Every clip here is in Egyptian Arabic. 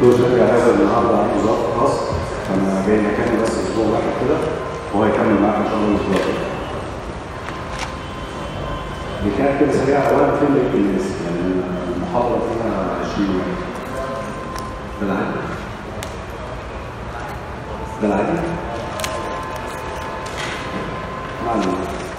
دكتور شركة هذا النهارده عنده ظرف خاص فانا جاي مكاني بس اسبوع واحد كده وهو هيكمل معاك ان شاء الله الاسبوع ده. دي كانت كده سريعه اولا فين بقيه الناس يعني المحاضره فيها 20 واحد. ده العادي؟ ده العادي؟ معلومة.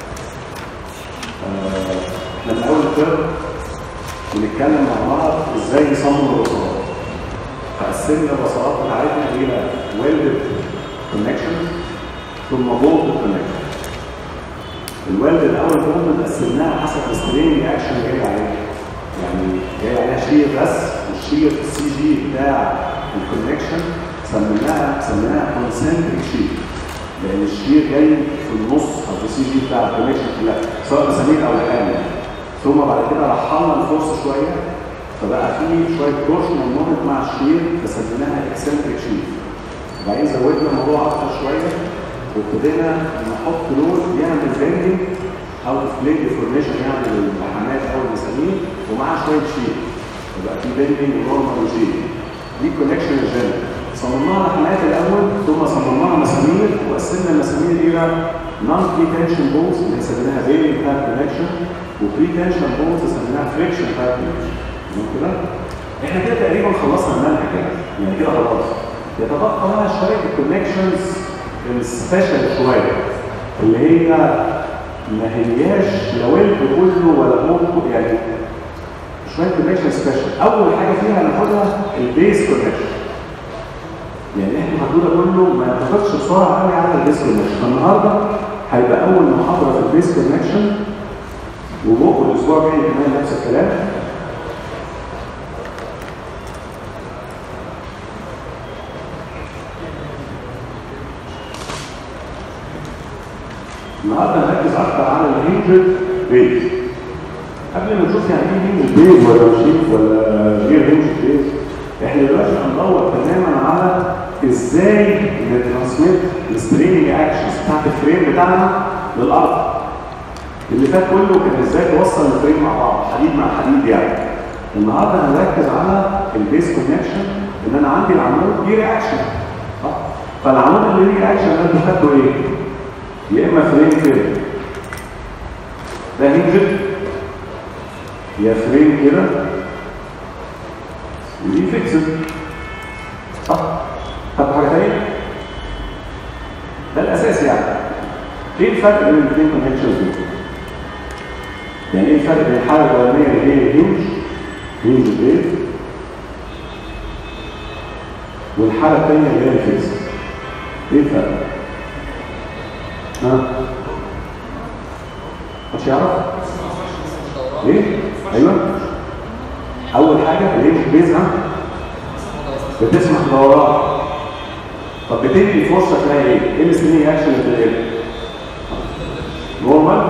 آه، احنا من اول الترم بنتكلم مع بعض ازاي نصمم الوصلات. فقسمنا الوصلات بتاعتنا الى ويلد كونكشن ثم بولد كونكشن. الويلد الاول كنا قسمناها حسب السترينج اكشن جاي عليها. يعني جاي عليها شير بس والشير السي جي بتاع الكونكشن سميناها سميناها كونسنتريك شير. لان الشير جاي في النص او في السي جي بتاع الكونكشن كلها سواء مسامير او لحام ثم بعد كده رحلنا الفورس شويه فبقى في شويه تورشنال مومنت مع الشير فسميناها اكسنتريك شير وبعدين زودنا الموضوع اكتر شويه وابتدينا نحط لود يعمل بيندنج او ديسبلاي ديفورميشن يعني للمحامات او المسامير ومعاه شويه شير يبقى في بيندنج ونورمال وشير دي كونكشن الجنرال صممناها لحمات الاول ثم صممناها مسامير وقسمنا المسامير الى نون بري تنشن بولز اللي سميناها بيلي تايب كونكشن وبري تنشن بولز سميناها فريكشن تايب كونكشن تمام كده؟ احنا كده تقريبا خلصنا المنهج يعني يعني كده خلاص يتبقى بقى شويه الكونكشنز السبيشال شويه اللي هي ما هياش لا ويلد كله ولا ممكن يعني شويه كونكشن سبيشال اول حاجه فيها هناخدها البيس كونكشن يعني احنا حدوده كله ما يتفقش بسرعه قوي على البيس كونكشن فالنهارده هيبقى اول محاضره في البيس كونكشن وبكره الاسبوع الجاي كمان نفس الكلام النهارده هنركز اكتر على الهنجر بيز قبل ما نشوف يعني ايه هنجر بيز ولا مشيك ولا غير هنجر بيز احنا دلوقتي هندور تماما على ازاي نترانسميت الستريننج اكشنز بتاعت الفريم بتاعنا للارض اللي فات كله كان ازاي توصل الفريم مع بعض حديد مع حديد يعني النهارده هنركز على البيس كونكشن ان انا عندي العمود ليه رياكشن صح فالعمود اللي ليه رياكشن ده انتوا خدتوا ايه؟ يا اما فريم كده ده هنجر يا فريم كده ودي فيكسد صح طب حاجه ثانيه ده الاساس يعني ايه الفرق بين الاثنين كونكشنز دول يعني ايه الفرق بين الحاله الاولانيه اللي هي الهيوج هيوج بيت والحاله الثانيه اللي هي الفيكسد ايه الفرق ها مش يعرف ايه ايوه اول حاجه اللي هي بيزها بتسمح دوران طب بتدي فرصه تلاقي ايه ايه السترينج اكشن اللي بتقل نورمال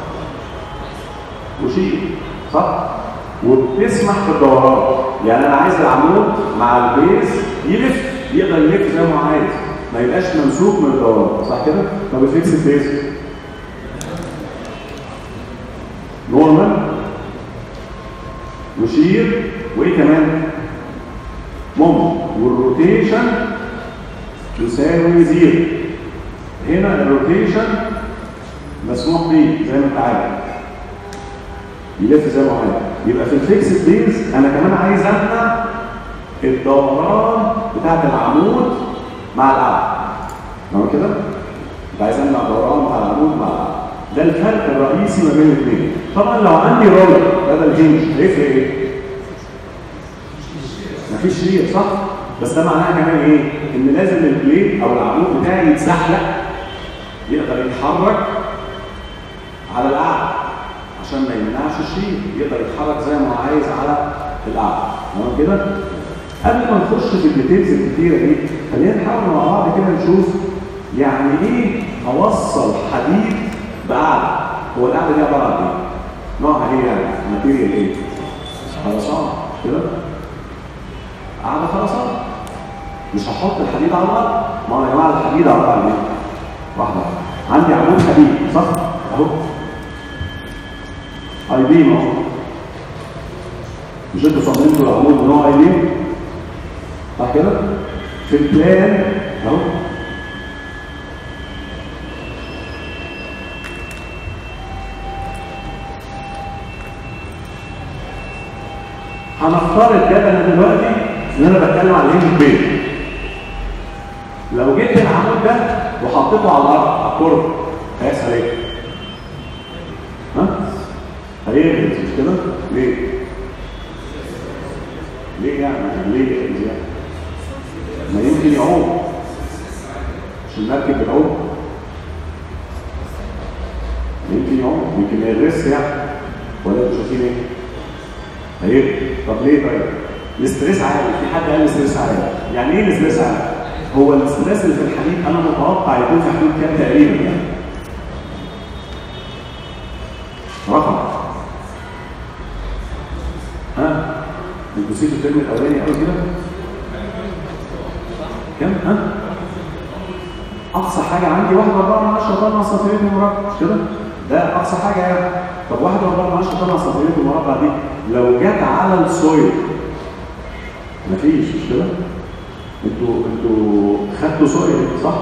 وشيء صح وبتسمح في الدوران يعني انا عايز العمود مع البيز يلف يقدر يلف زي ما هو عايز ما يبقاش ممسوك من الدوران صح كده طب الفيكس البيز نورمال وشير وايه كمان ممكن والروتيشن يساوي زيرو هنا الروتيشن مسموح بيه زي ما انت عارف يلف زي ما هو عايز يبقى في الفيكس بيز انا كمان عايز امنع الدوران بتاعت العمود مع العقل تمام كده؟ يبقى عايز امنع الدوران بتاع العمود مع العقل ده الفرق الرئيسي ما بين الاثنين طبعا لو عندي رولر بدل هنج هيفرق ايه؟ مفيش شير صح؟ بس ده معناها كمان ايه؟ ان لازم البليد او العمود بتاعي يتزحلق يقدر يتحرك على القعده عشان ما يمنعش الشير يقدر يتحرك زي ما هو عايز على القعده تمام كده؟ قبل ما نخش في الديتيلز الكتيره دي خلينا نحاول مع بعض كده نشوف يعني ايه اوصل حديد بقعده هو القعده دي عباره عن ايه؟ نوعها ايه يعني؟ ماتيريال ايه؟ خرسانه كده؟ قاعده خرسانه مش هحط الحديد على الارض ما هو يا جماعه الحديد عباره عن ايه؟ واحده عندي عمود حديد صح؟ اهو اي بيم اهو مش انتوا صممتوا العمود ان هو اي بيم؟ صح كده في البلان اهو هنفترض كده انا دلوقتي ان انا بتكلم على الهيم بيت لو جبت العمود ده وحطيته على الارض على الكرة هيحصل ايه؟ ها؟ هيهبط مش كده؟ ليه؟ ليه يعني؟ ليه يعني؟ ما يمكن يعوم مش المركب بتعوم يمكن يعوم يمكن ما يغرس يعني ولا انتوا شايفين ايه؟ هيهبط طب ليه طيب؟ الاستريس عالي في حد قال الاستريس عالي يعني ايه الاستريس عالي؟ هو الاستريس اللي في الحديد انا متوقع يكون في حدود كام تقريبا يعني رقم ها انتوا نسيتوا الفيلم الاولاني قوي كده كام ها اقصى حاجه عندي 1 4 من 10 طن سنتيمتر مربع مش كده ده اقصى حاجه يعني طب 1 4 من 10 طن سنتيمتر مربع دي لو جت على السويل مفيش مش كده انتوا انتوا خدتوا سويل صح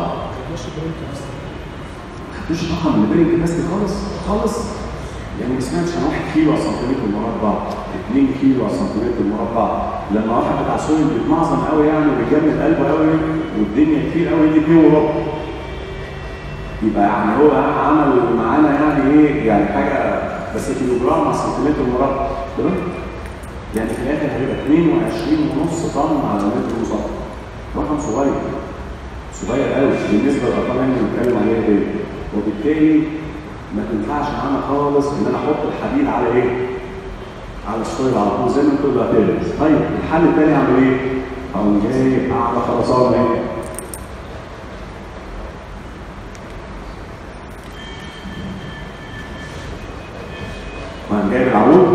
خدتوش رقم البرينج كاباسيتي خالص خالص يعني ما سمعتش عن 1 كيلو على سنتيمتر مربع 2 كيلو على سنتيمتر مربع لما واحد بتاع سويل بيتمعظم قوي يعني وبيجمد قلبه قوي والدنيا كتير قوي دي 2 وربع يبقى يعني هو عمل معانا يعني ايه يعني حاجه بس كيلو جرام على سنتيمتر مربع تمام يعني في الاخر هيبقى 22 ونص طن على متر مسطح رقم صغير صغير قوي بالنسبه للارقام اللي بنتكلم عليها دي وبالتالي ما تنفعش معانا خالص ان انا احط الحديد على ايه؟ على السويل على طول زي ما انتوا دلوقتي طيب الحل الثاني اعمل ايه؟ اقوم جايب قاعده خرسانه اهي وهنجيب جايب العمود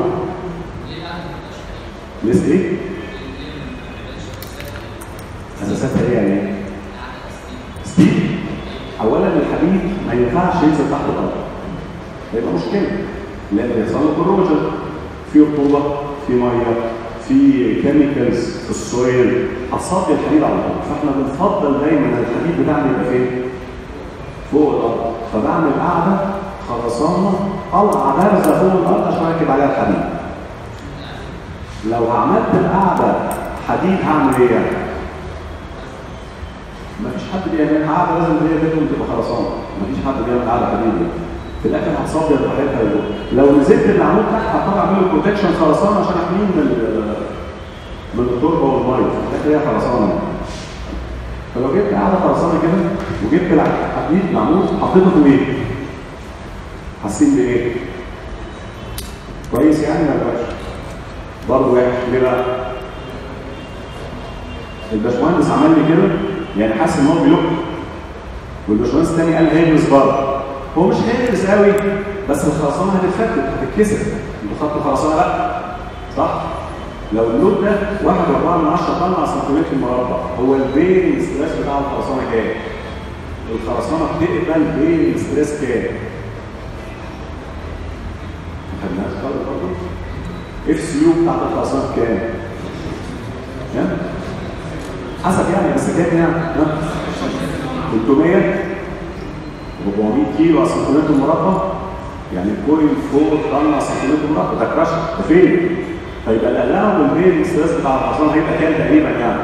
لسه ايه؟ اساساتها ايه يعني ايه؟ ستيل اولا الحديد ما ينفعش ينزل تحت الارض هيبقى مشكله لان بيحصل له كروجن في رطوبه في ميه في كيميكالز في السويل هتصدي الحديد على طول فاحنا بنفضل دايما الحديد بتاعنا يبقى فين؟ فوق الارض فبعمل قاعده خرسانه طالعه بارزه فوق الارض عشان اركب عليها الحديد لو عملت القاعده حديد هعمل ايه يعني؟ مفيش حد بيعمل قاعده لازم هي بيتهم تبقى خرسانه مفيش حد بيعمل قاعده حديد في الاخر هتصدر براحتها لو نزلت العمود تحت هضطر اعمل له بروتكشن خرسانه عشان احميه من من التربه والميه في الاخر هي خرسانه فلو جبت قاعده خرسانه كده وجبت الحديد العمود حطيته في ايه؟ حاسين بايه؟ كويس يعني ولا وحش؟ برضه وحش ليه بقى؟ الباشمهندس عمل لي كده يعني حاسس ان هو بيلق والباشمهندس الثاني قال هيلبس برضه هو مش هيلبس قوي بس الخرسانه هتتفتت هتتكسر انتوا خدتوا خرسانه لا صح؟ لو اللود ده 1 4 من 10 طن على سنتيمتر مربع هو البين ستريس بتاع الخرسانه كام؟ الخرسانه بتقبل بين ستريس كام؟ ما خدناهاش خالص برضه اف سي يو بتاعت الخرسانه كام؟ كام؟ حسب يعني بس كام يعني؟ 300 400 كيلو على سنتيمتر مربع يعني كويل فوق طن على سنتيمتر مربع ده كراش ده فين؟ فيبقى القلاع والبين الاسترس بتاع الخرسانه هيبقى كام تقريبا يعني؟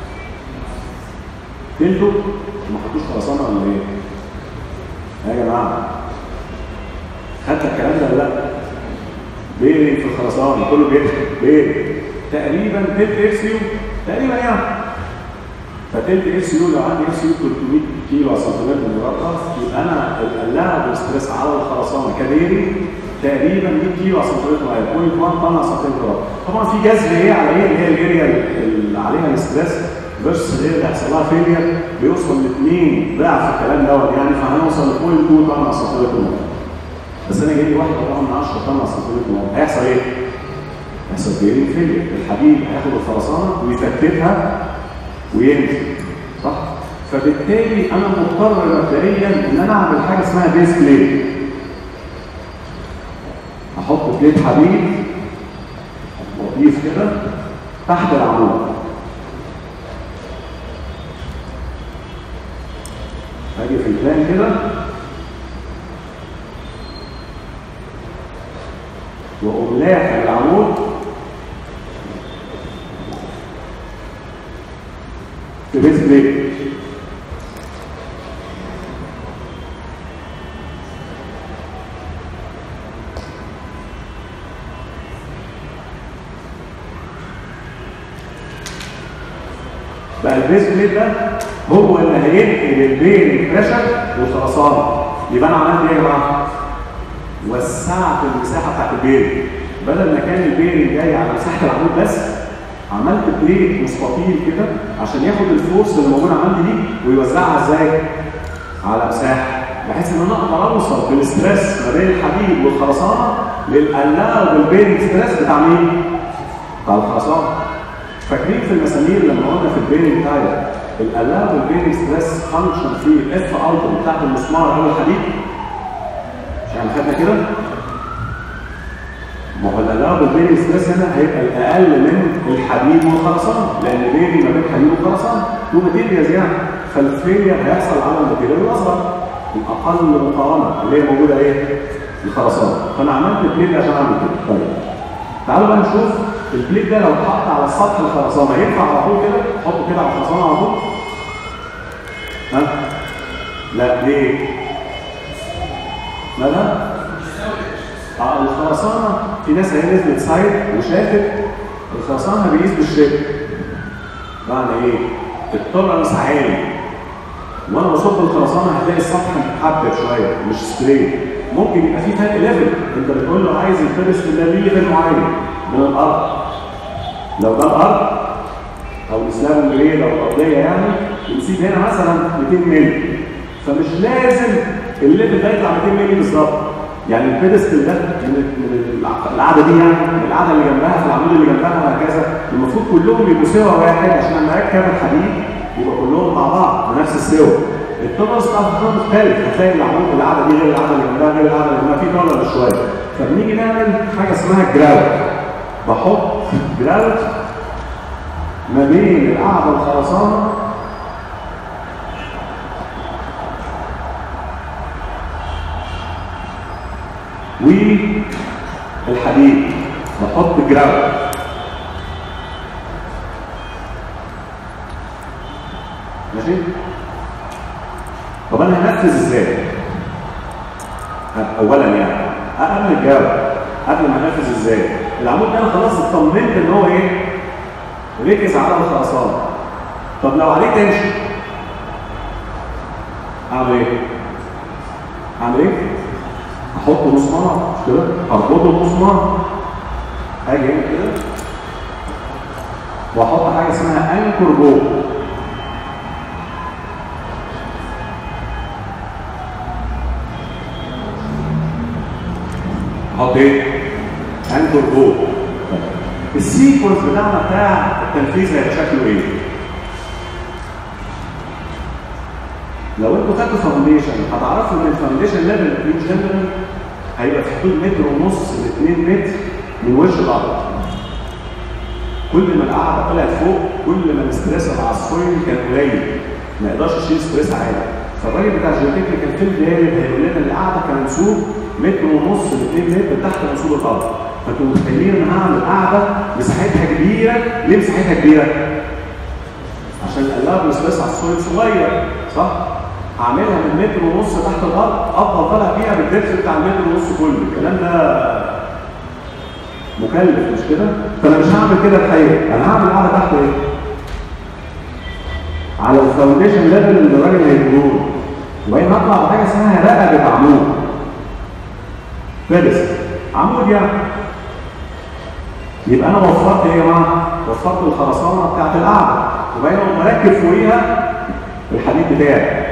تلته ما حطوش خرسانه ولا ايه؟ يا جماعه خدت الكلام ده ولا لا؟ بين في الخرسانه كله بين بين تقريبا تلت اكس يو تقريبا يعني فتلت اس يو لو عندي اس يو 300 كيلو على سنتيمتر مربع يبقى انا القلاع بالستريس على الخرسانه كديري تقريبا 100 كيلو على سنتيمتر مربع 0.1 طن على سنتيمتر مربع طبعا في جذر ايه على ايه اللي هي الاريا اللي عليها الاستريس فيرس اللي اللي هيحصل لها فيلير بيوصل ل 2 ضعف الكلام دوت يعني فهنوصل ل 0.2 طن على سنتيمتر مربع بس انا جاي لي 1 من 10 طن على سنتيمتر مربع هيحصل ايه؟ هيحصل فيلير فيلير الحديد هياخد الخرسانه ويفتتها وينزل صح فبالتالي انا مضطر مبدئيا ان انا اعمل حاجه اسمها بيس بليت احط بليت حديد لطيف كده تحت العمود في البلان كده واقوم لاحق العمود في بيس بليك بقى البيس بليد ده هو اللي هينقل البين بريشر والخرسانه يبقى انا عملت ايه يا جماعه؟ وسعت المساحه بتاعت البين بدل ما كان البين جاي على مساحه العمود بس عملت بليت مستطيل كده عشان ياخد الفورس اللي موجوده عندي دي ويوزعها ازاي؟ على مساحه بحيث ان انا اقدر اوصل بالاستريس ما بين الحديد والخرسانه للقلاع والبين ستريس بتاع مين؟ بتاع الخرسانه فاكرين في المسامير لما قلنا في البيرنج تاير القلاع والبيرنج ستريس فانكشن في الاف اوت بتاعت المسمار او الحديد مش احنا خدنا كده؟ ما هو القلاع والبيرنج ستريس هنا هيبقى الاقل من الحديد والخرسانه لان بيري ما بين حديد وخرسانه تو ماتيريالز يعني فالفيلير هيحصل على الماتيريال الاصغر الاقل مقارنه اللي هي موجوده ايه؟ الخرسانه فانا عملت بليد عشان اعمل كده طيب تعالوا بقى نشوف البليد ده لو اتحط على السطح الخرسانه ينفع على طول كده؟ احطه كده على الخرسانه على طول؟ ها؟ لا ليه؟ مالها؟ اه الخرسانه في ناس هي نزلت سايد وشافت الخرسانه بيقيس بالشكل معنى ايه؟ التولرنس عالي وانا بصب الخرسانه هتلاقي السطح متحبب شويه مش ستريت ممكن يبقى في فرق ليفل انت بتقول له عايز الفرس ده ليه ليفل معين من الارض لو ده الارض او الاسلام جريد او الارضيه يعني بنسيب هنا مثلا 200 مللي فمش لازم الليفل ده يطلع 200 مللي بالظبط يعني البيدستل ده من من القعده دي يعني القعده اللي جنبها في العمود اللي جنبها وهكذا المفروض كلهم يبقوا سوا واحد عشان لما اركب الحديد يبقى كلهم مع بعض بنفس السوا التونرز بتاعها مختلف هتلاقي العمود القعده دي غير القعده اللي جنبها غير القعده اللي جنبها في تونر شويه فبنيجي نعمل حاجه اسمها جراوت بحط جراوت ما بين القعده الخرسانه والحديد بحط جراوت ماشي طب انا هنفذ ازاي اولا يعني قبل الجواب قبل ما انفذ ازاي العمود ده انا خلاص اطمنت ان هو ايه ركز على الخرسانه طب لو عليه تنشن اعمل ايه اعمل ايه احط مسمار مش كده اربطه بمسمار اجي هنا كده واحط حاجه اسمها انكر بول احط ايه؟ انكر بول السيكونس بتاعنا بتاع التنفيذ هيبقى شكله ايه؟ لو انتوا خدتوا فاونديشن هتعرفوا ان الفاونديشن ليفل ان جنرال هيبقى في حدود متر ونص ل 2 متر من وش الارض. كل ما القعده طلعت فوق كل ما الاستريس على السويل كان قليل ما يقدرش يشيل ستريس عالي. فالراجل بتاع الجيوتكنيكال فيلد هيقول لنا القعده كمنسوب متر ونص ل 2 متر تحت منسوب الارض. فانتوا متخيلين ان هعمل قاعده مساحتها كبيره، ليه مساحتها كبيره؟ عشان القلاب الاستريس على السويل صغير صح؟ هعملها من متر ونص تحت الارض افضل طالع فيها بالدبس بتاع المتر ونص كله الكلام ده مكلف مش كده؟ فانا مش هعمل كده الحقيقه انا هعمل قاعده تحت ايه؟ على الفاونديشن ليفل اللي الراجل هيديهولي وبعدين هطلع بحاجه اسمها رقبه عمود فارس عمود يعني يبقى انا وفرت ايه يا جماعه؟ وفرت الخرسانه بتاعت القعده وبعدين اقوم مركب فوقيها الحديد بتاعي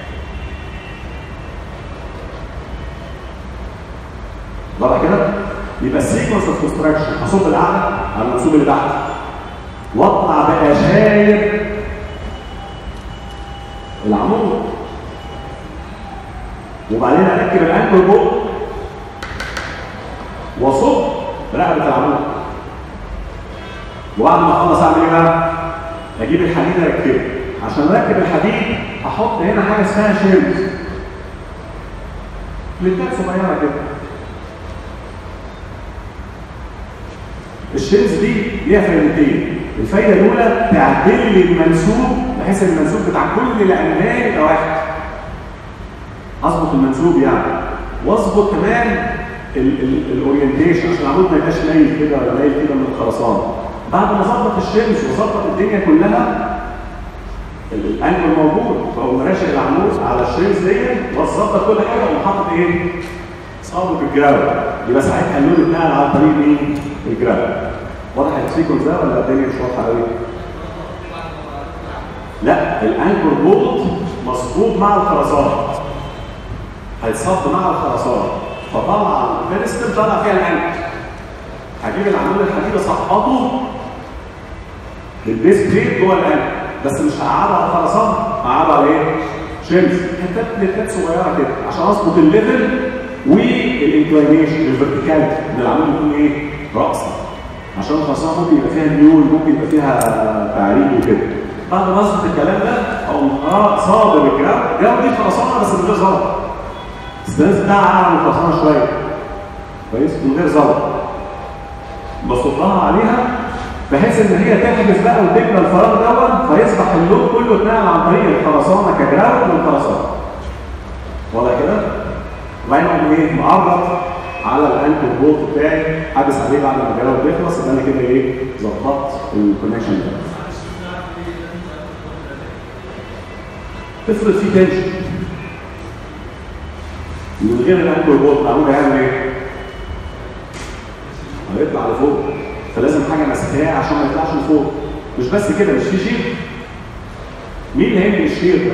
واضح كده؟ يبقى السيكونس اوف كونستراكشن هصب القعده على المنسوب اللي تحت واطلع بقى شايل العمود وبعدين اركب الانكر فوق واصب رقبه العمود وبعد ما اخلص اعمل ايه بقى؟ اجيب الحديد اركبه عشان اركب الحديد احط هنا حاجه اسمها شيلز بليتات صغيره كده الشيلز دي ليها فايدتين الفايده الاولى تعدل لي المنسوب بحيث المنسوب بتاع كل العمدان يبقى واحد اظبط المنسوب يعني واظبط كمان الاورينتيشن عشان العمود ما يبقاش مايل كده ولا مايل كده من الخرسانه بعد ما ظبط الشمس وظبط الدنيا كلها الانجل موجود فهو راشق العمود على الشمس دي وظبط كل حاجه وقام حاطط ايه؟ صابه الجراوند يبقى ساعتها اللون اتنقل على طريق مين؟ الجراوند واضح السيكونس ده ولا الدنيا مش واضحه قوي؟ لا الانكر بولت مظبوط مع الخرسانه هيتصب مع الخرسانه فطلع الفيرستم طلع فيها الانكر هجيب العمود الحديد اسقطه بالبيس بليت جوه الانكر بس مش هقعده على الخرسانه هقعده على ايه؟ شمس حتات بليتات صغيره كده عشان اظبط الليفل والانكلاينيشن الفيرتيكاليتي ان العمود يكون ايه؟ راسي عشان الخرسانه ممكن يبقى فيها ميول ممكن يبقى فيها تعريج وكده بعد ما اظبط الكلام ده اقوم صابر الجراوند الجراوند دي خرسانه بس من غير ظبط الستانس بتاعها اعلى من الخرسانه شويه كويس من غير ظبط بصبها عليها بحيث ان هي تحجز بقى وتبنى الفراغ دوت فيصبح اللون كله اتنقل عن طريق الخرسانه كجراوند للخرسانه واضح كده؟ وبعدين اقوم ايه؟ معرض على الانكر بولت بتاعي حابس عليه بعد ما الجراوند يخلص يبقى انا كده ايه؟ ظبطت الكونكشن ده. تفرض فيه تنشن من غير الانكر بولت العمود هيعمل ايه؟ هيطلع لفوق فلازم حاجه ماسكاه عشان ما يطلعش لفوق مش بس كده مش في شير مين اللي هيعمل الشير ده؟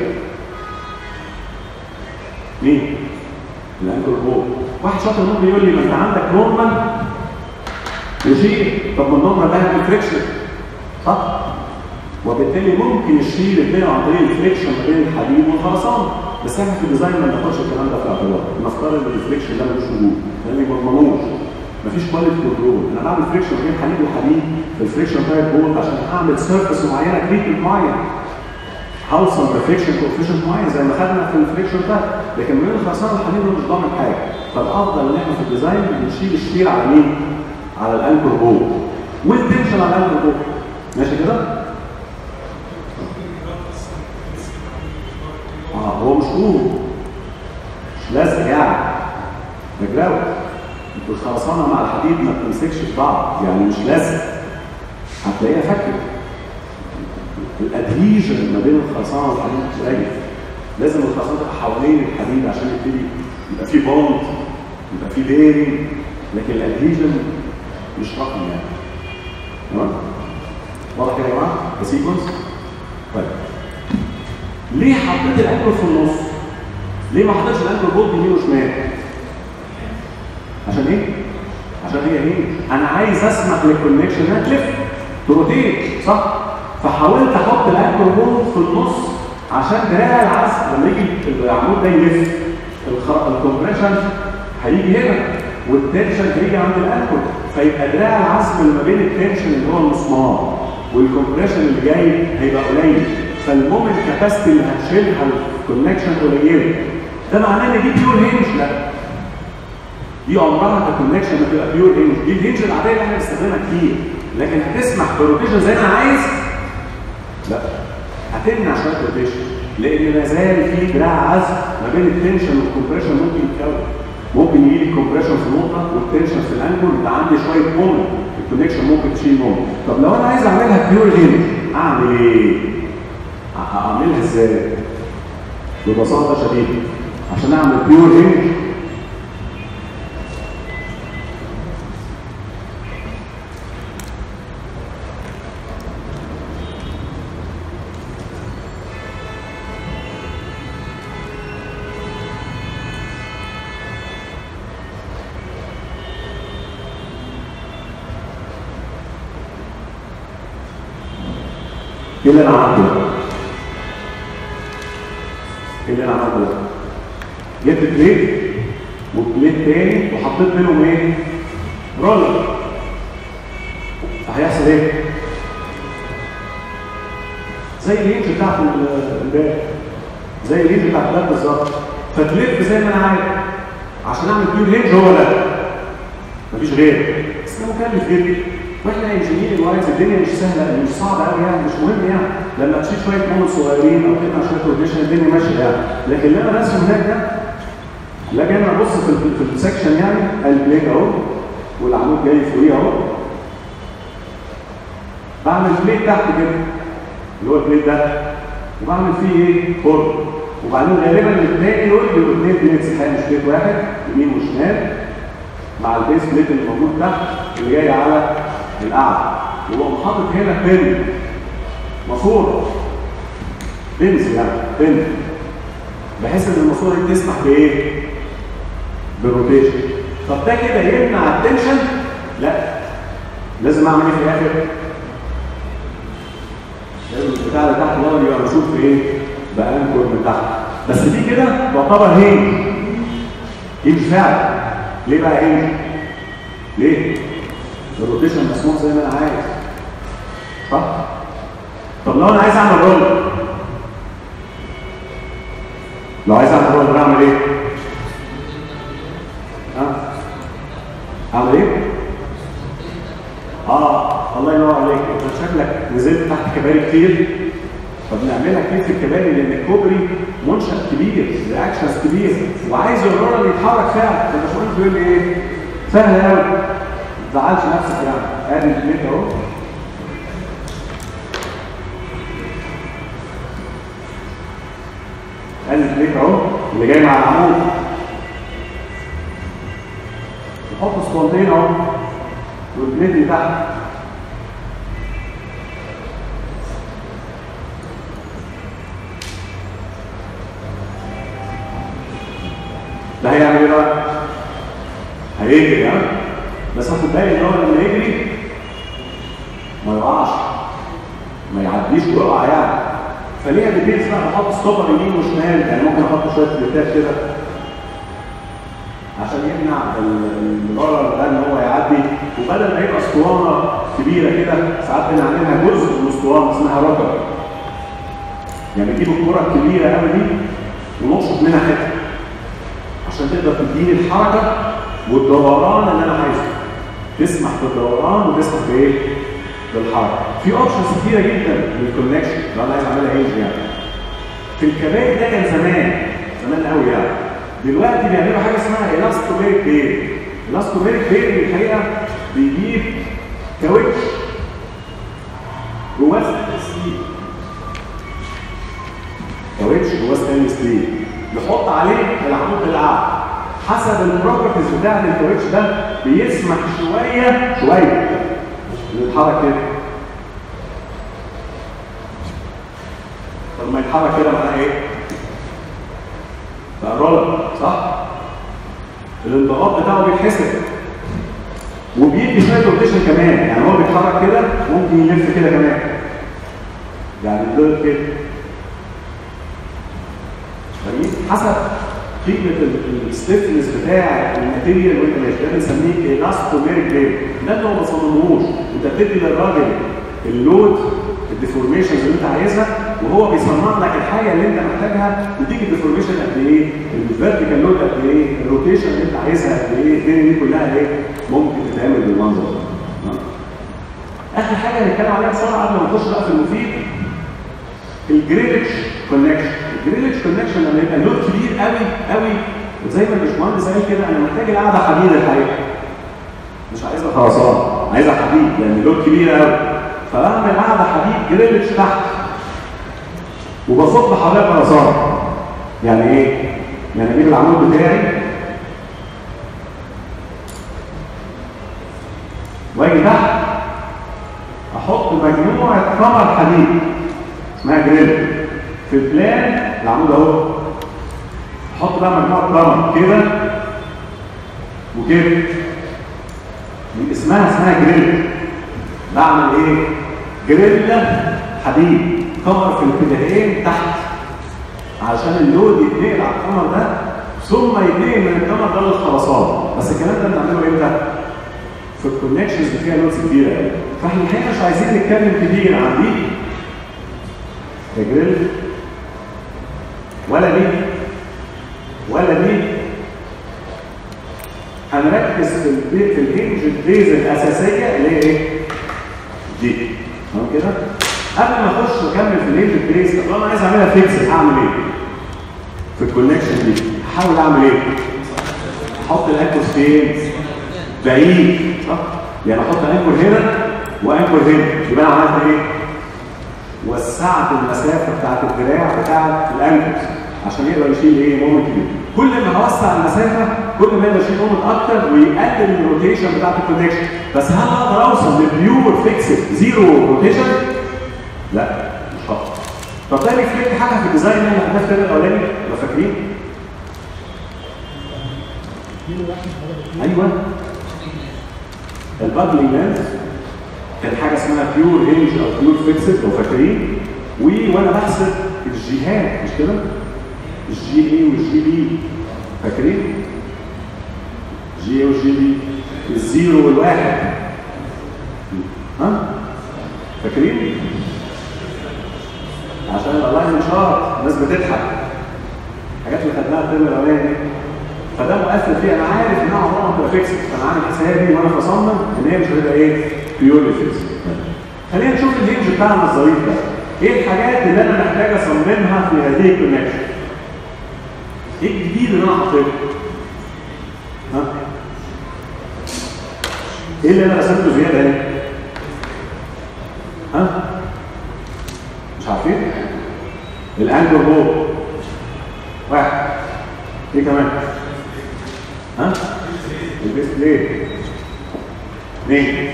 مين؟ الانكر بولت واحد شاطر ممكن يقول لي ما انت عندك نورمال وشير طب ما النورمال ده هيعمل فريكشن صح؟ وبالتالي ممكن الشيل يتنقل عن طريق الفليكشن ما بين الحديد والخرسانه بس احنا في الديزاين ما بناخدش الكلام ده في الاعتبار نفترض ان الفليكشن ده ملوش وجود لان ما بضمنوش مفيش كواليتي كنترول انا بعمل فريكشن بين حديد وحديد في الفريكشن تايب بولت عشان اعمل سيرفيس معينه تريتمنت معين هوصل لفريكشن كوفيشنت معين زي ما خدنا في الفريكشن ده لكن من الخرسانه الحديد مش ضامن حاجه فالافضل ان احنا في الديزاين بنشيل الشير على مين؟ على الانكر بولت والتنشن على الانكر بولت ماشي كده؟ اه هو مش قوم مش لازق يعني مجراوي انتوا الخرسانه مع الحديد ما بتمسكش في بعض يعني مش لازق هتلاقيها فكت الادهيجن ما بين الخرسانه والحديد قليل لازم الخرسانه تبقى حوالين الحديد عشان يبتدي يبقى في بوند يبقى في بيرنج لكن الادهيجن مش رقم يعني تمام واضح كده يا جماعه السيكونس طيب ليه حطيت الانكر في النص ليه ما حطيتش الانكر بولت يمين وشمال عشان ايه عشان هي ايه انا عايز اسمح للكونكشن انها تلف تروتيت صح فحاولت احط الانكر بولت في النص عشان دراع العزم لما يجي العمود ده يلف الكومبريشن هيجي هنا والتنشن هيجي عند الانكر فيبقى دراع العزم اللي ما بين التنشن اللي هو المسمار والكومبريشن اللي جاي هيبقى قليل فالمومنت كاباسيتي اللي هتشيلها الكونكشن قليله ده معناه ان دي بيور هينج لا دي عمرها ككونكشن ما تبقى بيور هينج دي الهينج العاديه اللي احنا بنستخدمها كتير لكن هتسمح بروتيشن زي ما انا عايز لا هتمنع شويه روتيشن لان ما زال في دراع عزم ما بين التنشن والكمبريشن ممكن يتكون ممكن يجي لي الكمبريشن في نقطه والتنشن في الانجل يبقى عندي شويه مومنت الكونكشن ممكن تشيل مومنت طب لو انا عايز اعملها بيور هينج اعمل ايه؟ هعملها ازاي؟ ببساطه شديده عشان اعمل بيور هينج ايه اللي انا عملته ده؟ ايه اللي انا عملته ده؟ جبت بليت وبليت تاني وحطيت بينهم ايه؟ رولر هيحصل ايه؟ زي الهينج بتاعت الباب زي الهينج بتاعت الباب بالظبط فتلف زي ما انا عايز عشان اعمل بيور هينج هو ده مفيش غير بس ده مكلف جدا واحنا انجينير وايز الدنيا مش سهله مش صعبه قوي يعني مش مهم يعني لما تشيل شويه مول صغيرين او تقطع شويه روتيشن الدنيا ماشيه يعني لكن اللي انا راسمه هناك ده لاجي انا ابص في ال- في السكشن يعني البليك اهو والعمود جاي فوقيه اهو بعمل بليك تحت كده اللي هو البليك ده وبعمل فيه ايه؟ فرن وبعدين غالبا الاثنين دول بيبقوا اثنين بليتس الحقيقه مش بليت واحد يمين وشمال مع البيس بليت اللي موجود تحت اللي جاي على القعده وهو حاطط هنا بن ماسوره بنز يعني بن بحيث ان الماسوره دي تسمح بايه؟ بالروتيشن طب ده كده يمنع التنشن؟ لا لازم اعمل ايه في الاخر؟ لازم البتاع اللي تحت ده يبقى مشوف في ايه؟ بانكر من تحت بس دي كده تعتبر هينج هينج فعلا ليه بقى هينج؟ ليه؟ الروتيشن مسموح زي ما انا عايز صح؟ طب لو انا عايز اعمل رول لو عايز اعمل رول بعمل ايه؟ ها؟ اعمل ايه؟ اه الله ينور عليك انت شكلك نزلت تحت كباري كتير فبنعملها كتير في الكباري لان الكوبري منشأ كبير رياكشنز كبير وعايز الرولر يتحرك فعلا فالباشمهندس بيقول لي ايه؟ سهل قوي ما تزعلش نفسك يعني ادي البليت اهو ادي البليت اهو اللي جاي مع العمود نحط اسطوانتين اهو والبليت اللي تحت ده هيعمل ايه بقى؟ هيجري ها؟ بس خد بالك ان هو لما يجري ما يقعش ما يعديش ويقع يعني فليها ديتيلز بقى بحط ستوبر يمين وشمال يعني ممكن احط شويه بليتات كده عشان يمنع الغرر ده ان هو يعدي وبدل ما يبقى اسطوانه كبيره كده ساعات بنعملها جزء من الاسطوانه اسمها ركب يعني نجيب الكره الكبيره قوي دي ونقصد منها حته عشان تقدر تديني الحركه والدوران اللي انا عايزه تسمح بالدوران وتسمح بايه؟ بالحركه في اوبشنز كتيره جدا للكونكشن لو انا عايز اعملها ايج يعني في الكبائر ده كان زمان زمان قوي يعني دلوقتي بيعملوا حاجه اسمها الاستوميريك بير الاستوميريك بير الحقيقه بيجيب كاوتش جواه ستيل كاوتش جواه ستانلس ستيل يحط عليه العمود القعد حسب البروبرتيز بتاعت الكاوتش ده بيسمح شويه شويه انه يتحرك كده طب ما يتحرك كده معناها ايه؟ بقى رولر صح؟ الانضغاط بتاعه بيتحسب وبيدي شويه روتيشن كمان يعني هو بيتحرك كده ممكن يلف كده كمان يعني الضغط كده فاهمين؟ حسب قيمه الستيفنس بتاع الماتيريال وانت ماشي ده بنسميه الاستوميريك بير ده انت ما بتصممهوش انت بتدي للراجل اللود الديفورميشنز اللي انت عايزها وهو بيصنع لك الحاجه اللي انت محتاجها تديك الديفورميشن قد ايه الفيرتيكال لود قد ايه الروتيشن اللي انت عايزها قد ايه الدنيا دي كلها ايه ممكن تتعمل بالمنظر ده اخر حاجه هنتكلم عليها بسرعه قبل ما نخش بقى في المفيد الجريلتش كونكشن الجريلتش كونكشن لما يبقى لود كبير قوي قوي وزي ما الباشمهندس قال كده انا محتاج القعده حديد الحقيقه مش عايزها خرسانه عايزها حديد لان لود كبير قوي فبعمل قاعده حديد جريلتش تحت وبصب حواليها خرسانه يعني ايه؟ يعني اجيب العمود بتاعي واجي تحت احط مجموعه قمر حديد اسمها جريل في البلان العمود اهو احط بقى مجموعه قمر كده وكده اسمها اسمها جريل بعمل ايه جريلا حديد قمر في الاتجاهين تحت عشان اللود يتنقل على القمر ده ثم يتنقل من القمر ده للخرسانه بس الكلام ده بنعمله امتى في الكونكشنز اللي فيها لودز كبيره قوي فاحنا الحقيقه مش عايزين نتكلم كتير عن دي لا جريل ولا دي ولا دي هنركز في البي في الهنج البيز الاساسيه اللي هي ايه؟ دي تمام كده؟ قبل ما اخش واكمل في الهنج البيز طب انا عايز اعملها فيكس هعمل ايه؟ في الكونكشن دي هحاول اعمل ايه؟ احط الانكر فين؟ بعيد صح؟ يعني احط انكر هنا وانكر هنا يبقى انا عملت ايه؟ وسعت المسافه بتاعت الدراع بتاعت الانكر عشان يقدر يشيل ايه مومنت كبير كل ما هوسع المسافه كل ما يقدر يشيل مومنت اكتر ويقلل الروتيشن بتاعت الكونكشن بس هل اقدر اوصل لبيور فيكسد زيرو روتيشن؟ لا مش هقدر طب تاني في حاجه في الديزاين اللي احنا في الترم الاولاني لو فاكرين؟ ايوه البابلينج لانس كان حاجه اسمها بيور هينج او بيور فيكسد لو فاكرين و وانا بحسب الجيهات مش كده؟ الجي اي والجي بي فاكرين؟ جي اي والجي بي الزيرو والواحد ها؟ فاكرين؟ عشان الالاين شارت الناس بتضحك الحاجات اللي خدناها الترم الاولاني دي فده مؤثر فيه انا عارف انها عمرها ما تبقى فيكس فانا عامل حسابي وانا بصمم ان هي مش هتبقى ايه؟ بيورلي فيكس خلينا نشوف الهينج بتاعنا الظريف ده ايه الحاجات اللي انا محتاج اصممها في هذه الكونكشن؟ ايه الجديد اللي انا حاططه؟ ها؟ ايه اللي انا رسمته زياده هنا؟ ها؟ مش عارفين؟ الانجل بول واحد ايه كمان؟ ها؟ البيس بليت اثنين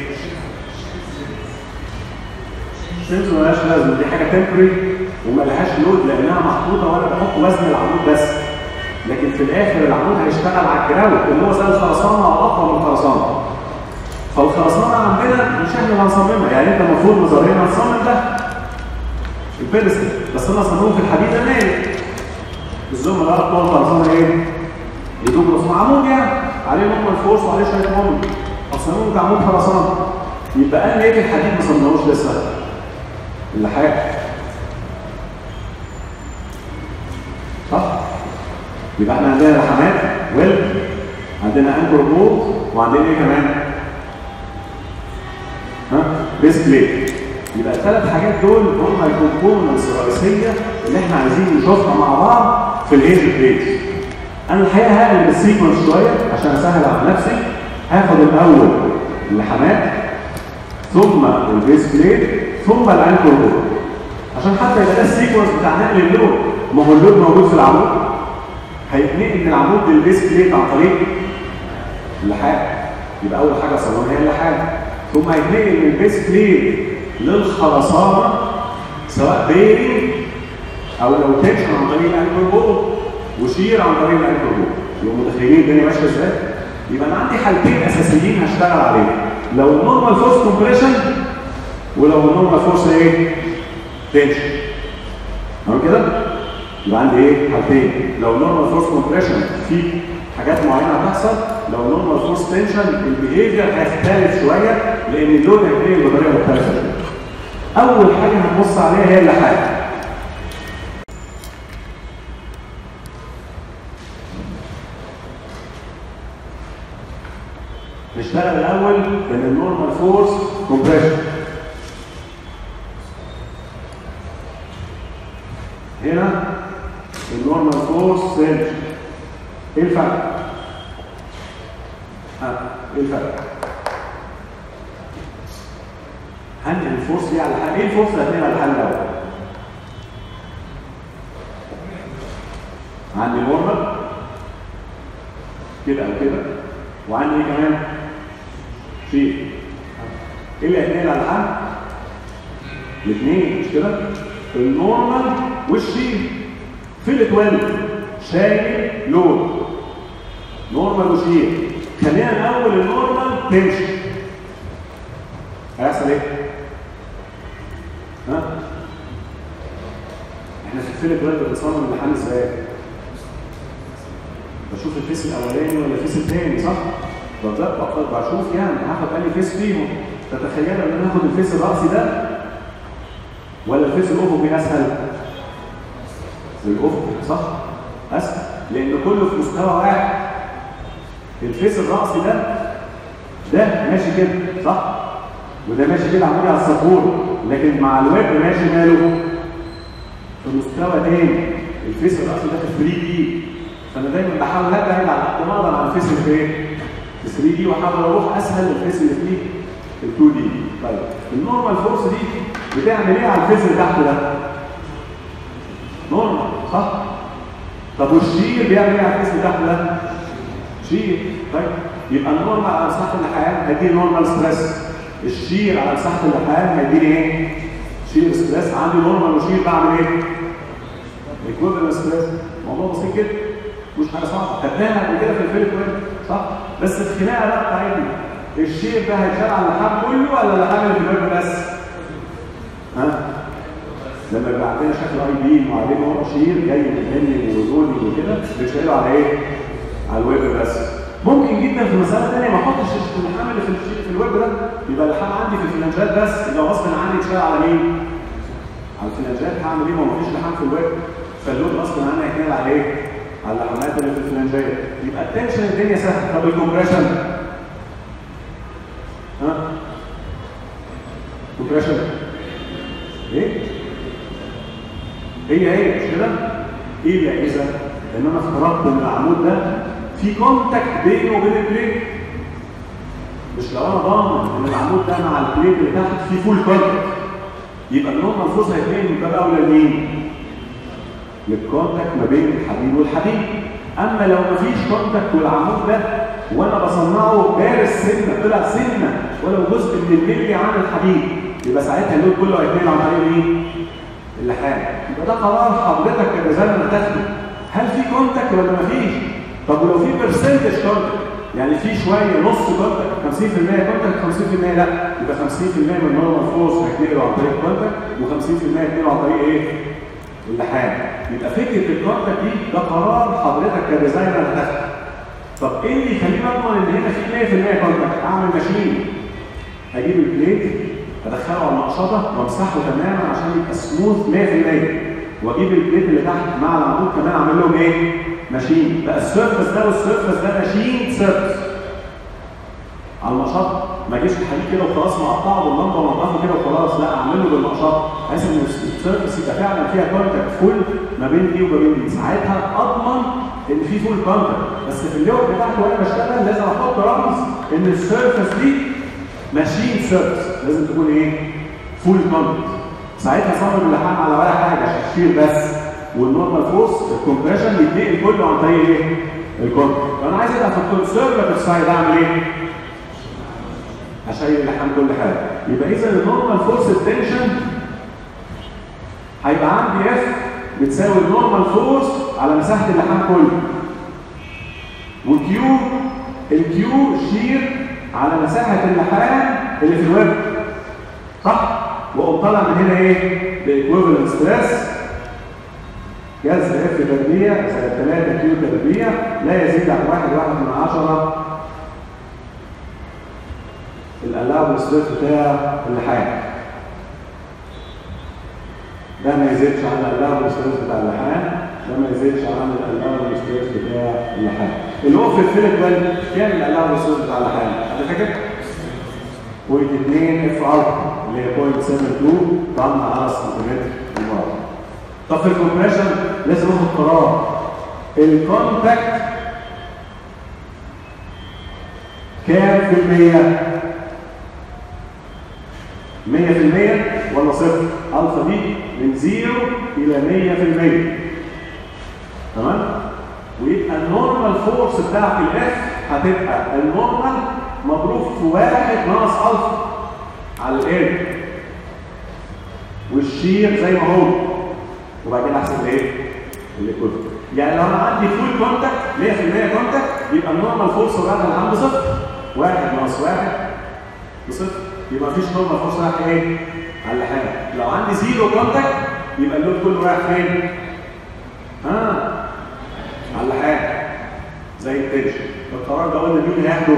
الشمس ملهاش لازمه دي حاجه تمبري وملهاش لود لانها محطوطه وانا بحط وزن العمود بس لكن في الاخر العمود هيشتغل على الجراوند اللي هو زي الخرسانه او اقوى من الخرسانه فالخرسانه عندنا مش احنا اللي هنصممها يعني انت المفروض نظريا هتصمم ده البيرستل بس انا اصممه في الحديد المائي الزملاء بتوع الخرسانه ايه؟ يدوب مع عمود يعني عليه نورمال فورس وعليه شويه مومنت اصممه كعمود خرسانه يبقى انا ايه الحديد ما صممناهوش لسه اللحاف صح؟ يبقى احنا عندنا لحامات ويل عندنا انكر بول وعندنا ايه كمان؟ ها؟ بيس بليت يبقى الثلاث حاجات دول هم الكومبوننتس الرئيسيه اللي احنا عايزين نشوفها مع بعض في الهيد بليت انا الحقيقه هقلب السيكونس شويه عشان اسهل على نفسي هاخد الاول اللحامات ثم البيس بليت ثم الانكر بول عشان حتى يبقى ده السيكونس بتاع نقل اللود ما هو اللود موجود في العمود هيتنقل من العمود للبيس بليت عن طريق اللحام يبقى اول حاجه صممها هي اللحام ثم هيتنقل من البيس بليت للخرسانه سواء بيرنج او لو تنشن عن طريق الانكر بول وشير عن طريق الانكر بول يبقوا متخيلين الدنيا ماشيه ازاي؟ يبقى انا عندي حالتين اساسيين هشتغل عليهم لو النورمال فورس كومبريشن ولو النورمال فورس ايه؟ تنشن تمام كده؟ يبقى عندي ايه؟ حالتين لو النورمال فورس كومبريشن في حاجات معينه هتحصل لو النورمال فورس تنشن البيهيفير هيختلف شويه لان اللود هيتنقل بطريقه مختلفه اول حاجه هنبص عليها هي اللحام نشتغل الاول من النورمال فورس كومبريشن هنا النورمال فورس سنج ايه الفرق؟ ها ايه الفرق؟ هنقل الفورس دي على الحل ايه الفورس اللي هتنقل على الحل الاول؟ عندي نورمال كده او كده وعندي ايه كمان؟ شيء ايه اللي هيتنقل على الحل؟ الاثنين مش كده؟ النورمال والشيل في الاتوال شايل لود نورمال وشيل خلينا الاول النورمال تمشي هيحصل ايه؟ ها؟ احنا في الفيلم دلوقتي بنصمم اللحام ازاي؟ بشوف الفيس الاولاني ولا الفيس الثاني صح؟ بطبق بشوف يعني هاخد انهي فيس فيهم تتخيل ان انا هاخد الفيس الراسي ده ولا الفيس الافقي اسهل الافقي صح اسهل لان كله في مستوى واحد الفيس الراسي ده ده ماشي كده صح وده ماشي كده عمودي على السبوره لكن مع الويب ماشي ماله في مستوى تاني الفيس الراسي ده في 3 دي فانا دايما بحاول ابعد على قد ما اقدر عن الفيس اللي في ايه؟ في 3 دي واحاول اروح اسهل للفيس اللي فيه ال 2 دي طيب النورمال فورس دي بتعمل ايه على الفيس اللي تحت ده؟ نورمال صح؟ طب والشير بيعمل ايه على الفيس اللي تحت ده؟ شير طيب يبقى النورمال على مساحه اللحام هيديني نورمال ستريس الشير على مساحه اللحام هيديني ايه؟ شير ستريس عندي نورمال وشير بعمل ايه؟ ايكويفالنت ستريس موضوع بسيط جدا مش حاجه صعبه خدناها قبل كده في الفيلم صح بس الخناقه بقى بتاعتنا الشير ده هيتشال على اللحام كله ولا اللحام اللي في الوجه بس؟ ها؟ لما يبقى عندنا شكل اي بي وعليه نوع شير جاي من هني ولوني وكده بنشيله على ايه؟ على الويب بس ممكن جدا في مساله ثانيه ما احطش اللحام اللي في الشير في الويب ده يبقى اللحام عندي في الفلانجات بس يبقى غصب عني يتشال على مين؟ على الفلانجات هعمل ايه؟ ما هو مفيش لحام في الويب فاللود غصب عني هيتنقل على ايه؟ على اللحمات اللي في الفلانجيه يبقى التنشن الدنيا سهله طب الكومبريشن ها؟ كومبريشن ايه؟ هي هي مش كده؟ ايه يا اذا؟ ان انا افترضت ان العمود ده في كونتاكت بينه وبين البليت مش لو انا ضامن ان العمود ده مع البليت اللي تحت فيه فول كونتاكت يبقى النورمال فورس هيتنقل من باب اولى لمين؟ للكونتاكت ما بين الحديد والحديد اما لو مفيش كونتاكت والعمود ده وانا بصنعه بارز سنه طلع سنه ولو جزء من الملي عن الحديد يبقى ساعتها اللود كله هيتنقل عن طريق مين؟ اللحام يبقى ده قرار حضرتك كميزان تاخده هل في كونتاكت ولا مفيش؟ طب ولو في برسنتج كونتاكت يعني في شويه نص كونتاكت 50% كونتاكت 50% لا يبقى 50% من النورمال فورس هيتنقلوا عن طريق الكونتاكت و50% هيتنقلوا عن طريق ايه؟ اللحام يبقى فكره الكونتاكت دي ده قرار حضرتك كديزاينر هتاخده طب ايه اللي يخليني اضمن ان هنا في 100% كونتاكت اعمل ماشين اجيب البليت ادخله على المقشطه وامسحه تماما عشان يبقى سموث 100% واجيب البليت اللي تحت مع العمود كمان اعمل لهم ايه؟ ماشين بقى السيرفس ده والسيرفس ده ماشين سيرفس على المقشطه ما اجيش الحديد كده وخلاص مقطعه باللمبه وانضفه كده وخلاص لا اعمله بالمقشطه بحيث ان السيرفس يبقى فعلا فيها كونتاكت فول ما بين دي وما بين دي ساعتها اضمن ان في فول كونتاكت بس في اللوح بتاعته وانا بشتغل لازم احط رمز ان السيرفس دي ماشين سيرفس لازم تكون ايه؟ فول كونتاكت ساعتها صمم اللحام على ولا حاجه شفير بس والنورمال فورس الكومبريشن يتنقل كله عن طريق ايه؟ الكونتاكت فانا عايز ابقى في الكونسرفتيف سايد اعمل ايه؟ اشيل اللحام كل حاجه يبقى اذا النورمال فورس التنشن هيبقى عندي اف بتساوي النورمال فورس على مساحه اللحام كله وكيو الكيو شير على مساحه اللحام اللي في الويب صح واقوم طالع من هنا ايه بايكويفالنت ستريس جذر اف تربيع زائد 3 كيو تربيع لا يزيد عن 1 1 من 10 الالعاب ستريس بتاع اللحام ده ما يزيدش عن الالعاب ستريس بتاع اللحام ده ما يزيدش عن الالعاب ستريس بتاع اللحام اللي هو في الفيلك بال كام الالعاب ستريس بتاع اللحام حد فاكر؟ بوينت 2 اف ار اللي هي بوينت 72 طن على سنتيمتر المربع طب في الكومبريشن لازم اخد قرار الكونتاكت كام في المية؟ 100% ولا صفر الفا دي من 0 الى 100% تمام ويبقى النورمال فورس بتاعت الاف هتبقى النورمال مضروب في واحد ناقص الفا على الان والشير زي ما هو وبعدين احسب ايه اللي كله يعني لو انا عندي فول كونتاكت 100% كونتاكت يبقى النورمال فورس بتاعت الحمل بصفر واحد ناقص واحد بصفر يبقى مفيش نورمال فورس رايح ايه؟ على اللحام لو عندي زيرو كونتاكت يبقى اللود كله رايح فين؟ ها على اللحام زي التنشن القرار ده قلنا مين هياخده؟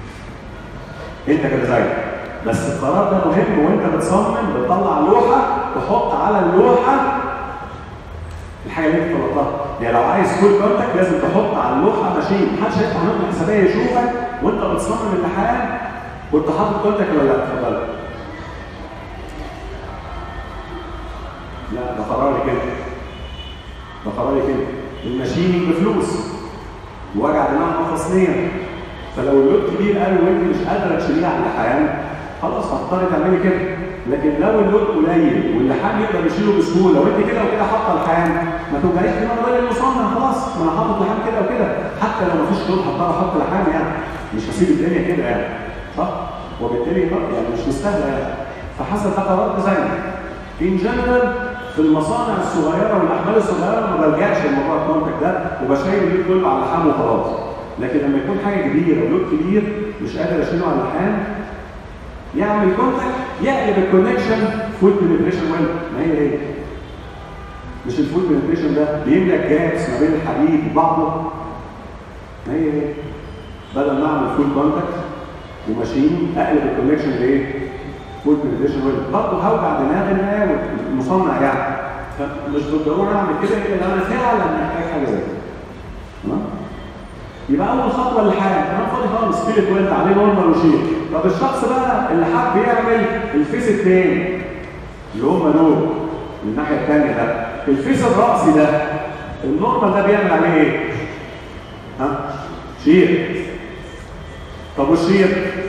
انت كديزاينر بس القرار ده مهم وانت بتصمم بتطلع لوحه تحط على اللوحه الحاجه اللي انت طلبتها يعني لو عايز فول كونتاكت لازم تحط على اللوحه ماشين محدش هيفتح نقطه حسابيه يشوفك وانت بتصمم الامتحان كنت حاطط كونتاكت ولا لا اتفضل لا ده قراري كده ده قراري كده الماشيننج بفلوس ووجع دماغ مفصليا فلو اللود كبير قوي وانت مش قادره تشيليه على اللحام خلاص هتضطري تعملي كده لكن لو اللود قليل واللحام يقدر يشيله بسهوله وانت كده وكده حاطه اللحام ما توجعيش دماغ ولا المصنع خلاص ما انا حاطط لحام كده وكده حتى لو ما فيش لود هضطر احط لحام يعني مش هسيب الدنيا كده يعني صح؟ وبالتالي يعني مش مستاهله يعني فحسب ده قرار ديزاين ان جنرال في المصانع الصغيره والاحمال الصغيره ما بلجاش لموضوع الكونتاكت ده وبشيل اللود كله على اللحام وخلاص لكن لما يكون حاجه كبيره ولود كبير مش قادر اشيله على اللحام يعمل كونتاكت يقلب الكونكشن فول بنتريشن ويل ما هي ايه؟ مش الفول بنتريشن ده بيملى الجابس ما بين الحديد وبعضه ما هي ايه؟ بدل ما اعمل فول كونتاكت وماشين اقلب الكونكشن لايه؟ فول بنتريشن ويل برضه هوجع دماغي المصنع يعني فمش بالضروره اعمل كده الا لو انا فعلا محتاج حاجه زي كده تمام؟ يبقى اول خطوه للحال انا فاضي خالص فيلت ويلت عليه نورمال وشير طب الشخص بقى اللي حب يعمل الفيس الثاني اللي هم دول من الناحيه الثانيه ده الفيس الراسي ده النورمال ده بيعمل عليه ايه؟ ها؟ شير طب والشير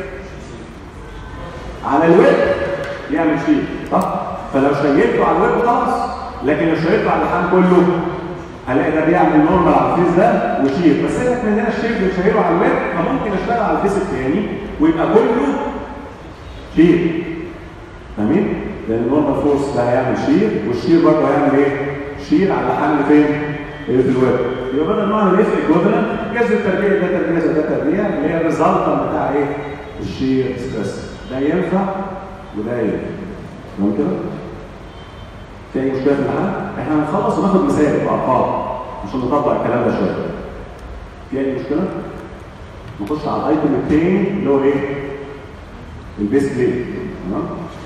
على الويب يعمل شير صح؟ فلو شيلته على الويب خلاص لكن لو شيلته على اللحام كله هلاقي ده بيعمل نورمال على الفيس ده وشير بس احنا مننا الشير بنشيره على الويب فممكن اشتغل على الفيس الثاني ويبقى كله شير فاهمين؟ لان النورمال فورس ده هيعمل شير والشير برضه هيعمل ايه؟ شير على اللحام فين؟ اللي في الويب يبقى بدل ما اعمل اف ايكوفلنت جذر التربيع ده تربيع زي ده تربيع اللي هي الريزلتنت بتاع ايه؟ الشير ستريس ده ينفع وده ينفع تمام كده؟ في اي مشكله في الحل؟ احنا هنخلص وناخد مثال بارقام عشان نطبق الكلام ده شويه. في اي مشكله؟ نخش على الايتم الثاني اللي هو ايه؟ البيس بلاي تمام؟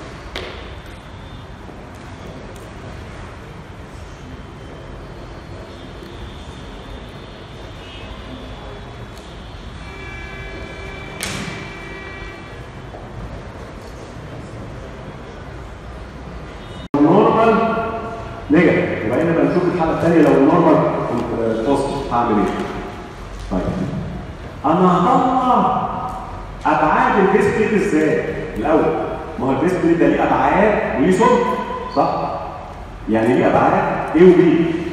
نيجاتيف يبقى هنا بنشوف الحاله الثانيه لو النورمال بوزيتيف هعمل ايه؟ طيب انا هطلع ابعاد البيس بليت ازاي؟ الاول ما هو البيس بليت ده ليه ابعاد وليه سمك صح؟ يعني ليه ابعاد A و B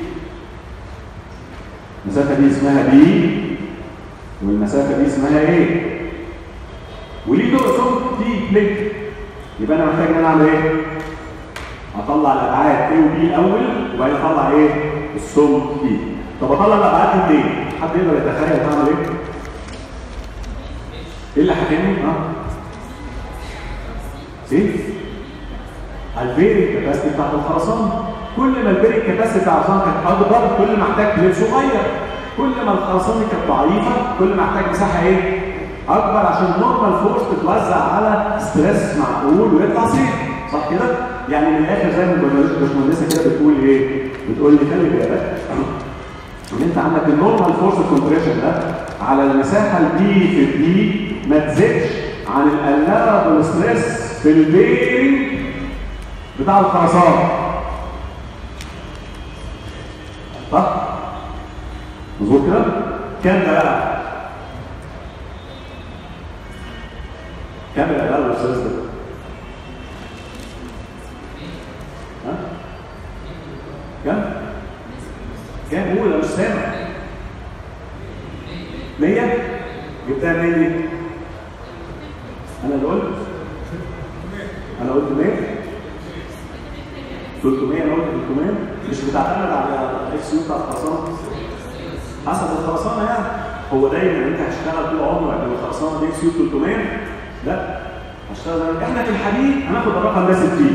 المسافه دي اسمها B والمسافه دي اسمها A وليه دور سمك دي بليت يبقى انا محتاج ان انا اعمل ايه؟ اطلع الابعاد A و B الاول وبعدين اطلع ايه السم E طب اطلع الابعاد دي منين حد يقدر يتخيل هعمل ايه ايه اللي حاكمني ها ايه البيرنج كاباسيتي بتاعت الخرسانه كل ما البيرنج كاباسيتي بتاع الخرسانه كانت اكبر كل ما احتاج بليت صغير كل ما الخرسانه كانت ضعيفه كل ما احتاج مساحه ايه اكبر عشان النورمال فورس تتوزع على ستريس معقول ويطلع سيف صح كده يعني من الاخر زي ما الباشمهندسه كده بتقول ايه بتقول لي خلي بالك ان انت عندك النورمال فورس كومبريشن ده على المساحه البي في الدي ما تزيدش عن الالابل ستريس في البيرنج بتاع الخرسانه صح مظبوط كده كام ده بقى كام الالابل ستريس ده ها كام كام قول انا مش سامع 100 جبتها منين دي؟ انا اللي قلت انا قلت 100 300 انا قلت 300 مش بتعتمد على الاكس يو بتاع الخرسانه حسب الخرسانه يعني هو دايما انت هتشتغل طول عمرك لو الخرسانه دي اكس يو 300 لا هشتغل احنا في الحديد هناخد الرقم ده 60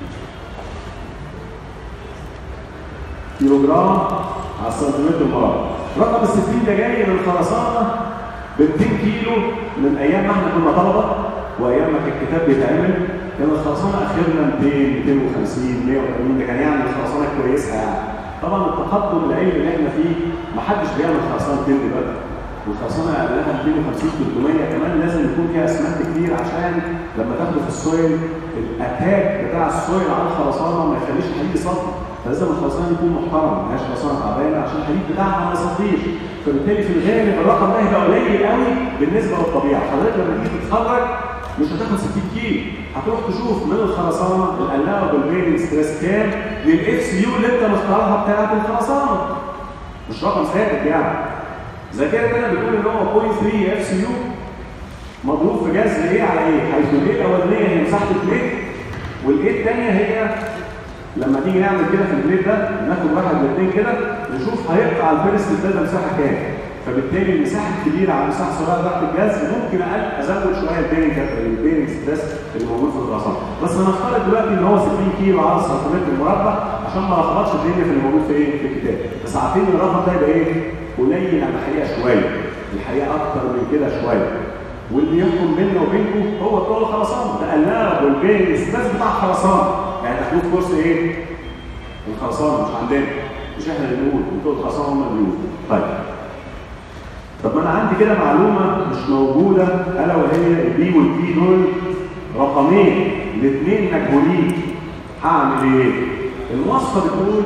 كيلو جرام على السنتيمتر مربع رقم ال 60 ده جاي من الخرسانه ب 200 كيلو من ايام ما احنا كنا طلبه وايام ما كان الكتاب بيتعمل كان الخرسانه اخرنا 200 250 180 ده كان يعني الخرسانه كويسه يعني طبعا التقدم العلمي اللي احنا فيه ما حدش بيعمل خرسانه 200 دلوقتي والخرسانه اقلها 250 300 كمان لازم يكون فيها اسمنت كتير عشان لما تاخده في السويل الاتاك بتاع السويل على الخرسانه ما يخليش الحديد يصدي فلازم الخرسانه يكون محترم ما يبقاش خرسانه تعبانه عشان الحديد بتاعها ما يصديش فبالتالي في الغالب الرقم ده هيبقى قليل قوي بالنسبه للطبيعه حضرتك لما تيجي تتخرج مش هتاخد 60 كيلو هتروح تشوف من الخرسانه القلاوه بالبيرنج ستريس كام للاكس يو اللي انت مختارها بتاعت الخرسانه مش رقم ثابت يعني ذاكره كده بتقول ان هو 0.3 اف سي يو مضروب في جذر ايه على ايه؟ حيث الايه الاولانيه هي مساحه البليت والايه الثانيه هي لما تيجي نعمل كده في البليت ده ناخد واحد من الاثنين كده نشوف هيقطع البيرست ده مساحه كام فبالتالي المساحه الكبيره على المساحه الصغيره تحت الجذر ممكن اقل ازود شويه البيرنج البيرنج ستريس اللي موجود في الخرسانه بس هنفترض دلوقتي ان هو 60 كيلو على سنتيمتر مربع عشان ما نلخبطش الدنيا في اللي موجود في ايه في الكتاب بس عارفين ان الرقم ده يبقى ايه قليل عن الحقيقه شويه الحقيقه اكتر من كده شويه واللي يحكم بيننا وبينكم هو بتوع الخرسانه ده قلاب والبيرنج ستريس بتاع الخرسانه يعني تاخدوه في كورس ايه الخرسانه مش عندنا مش احنا اللي بنقول بتوع الخرسانه هم اللي بيقولوا طيب طب ما انا عندي كده معلومه مش موجوده الا وهي البي والبي دول رقمين الاثنين مجهولين هعمل ايه؟ الوصفه بتقول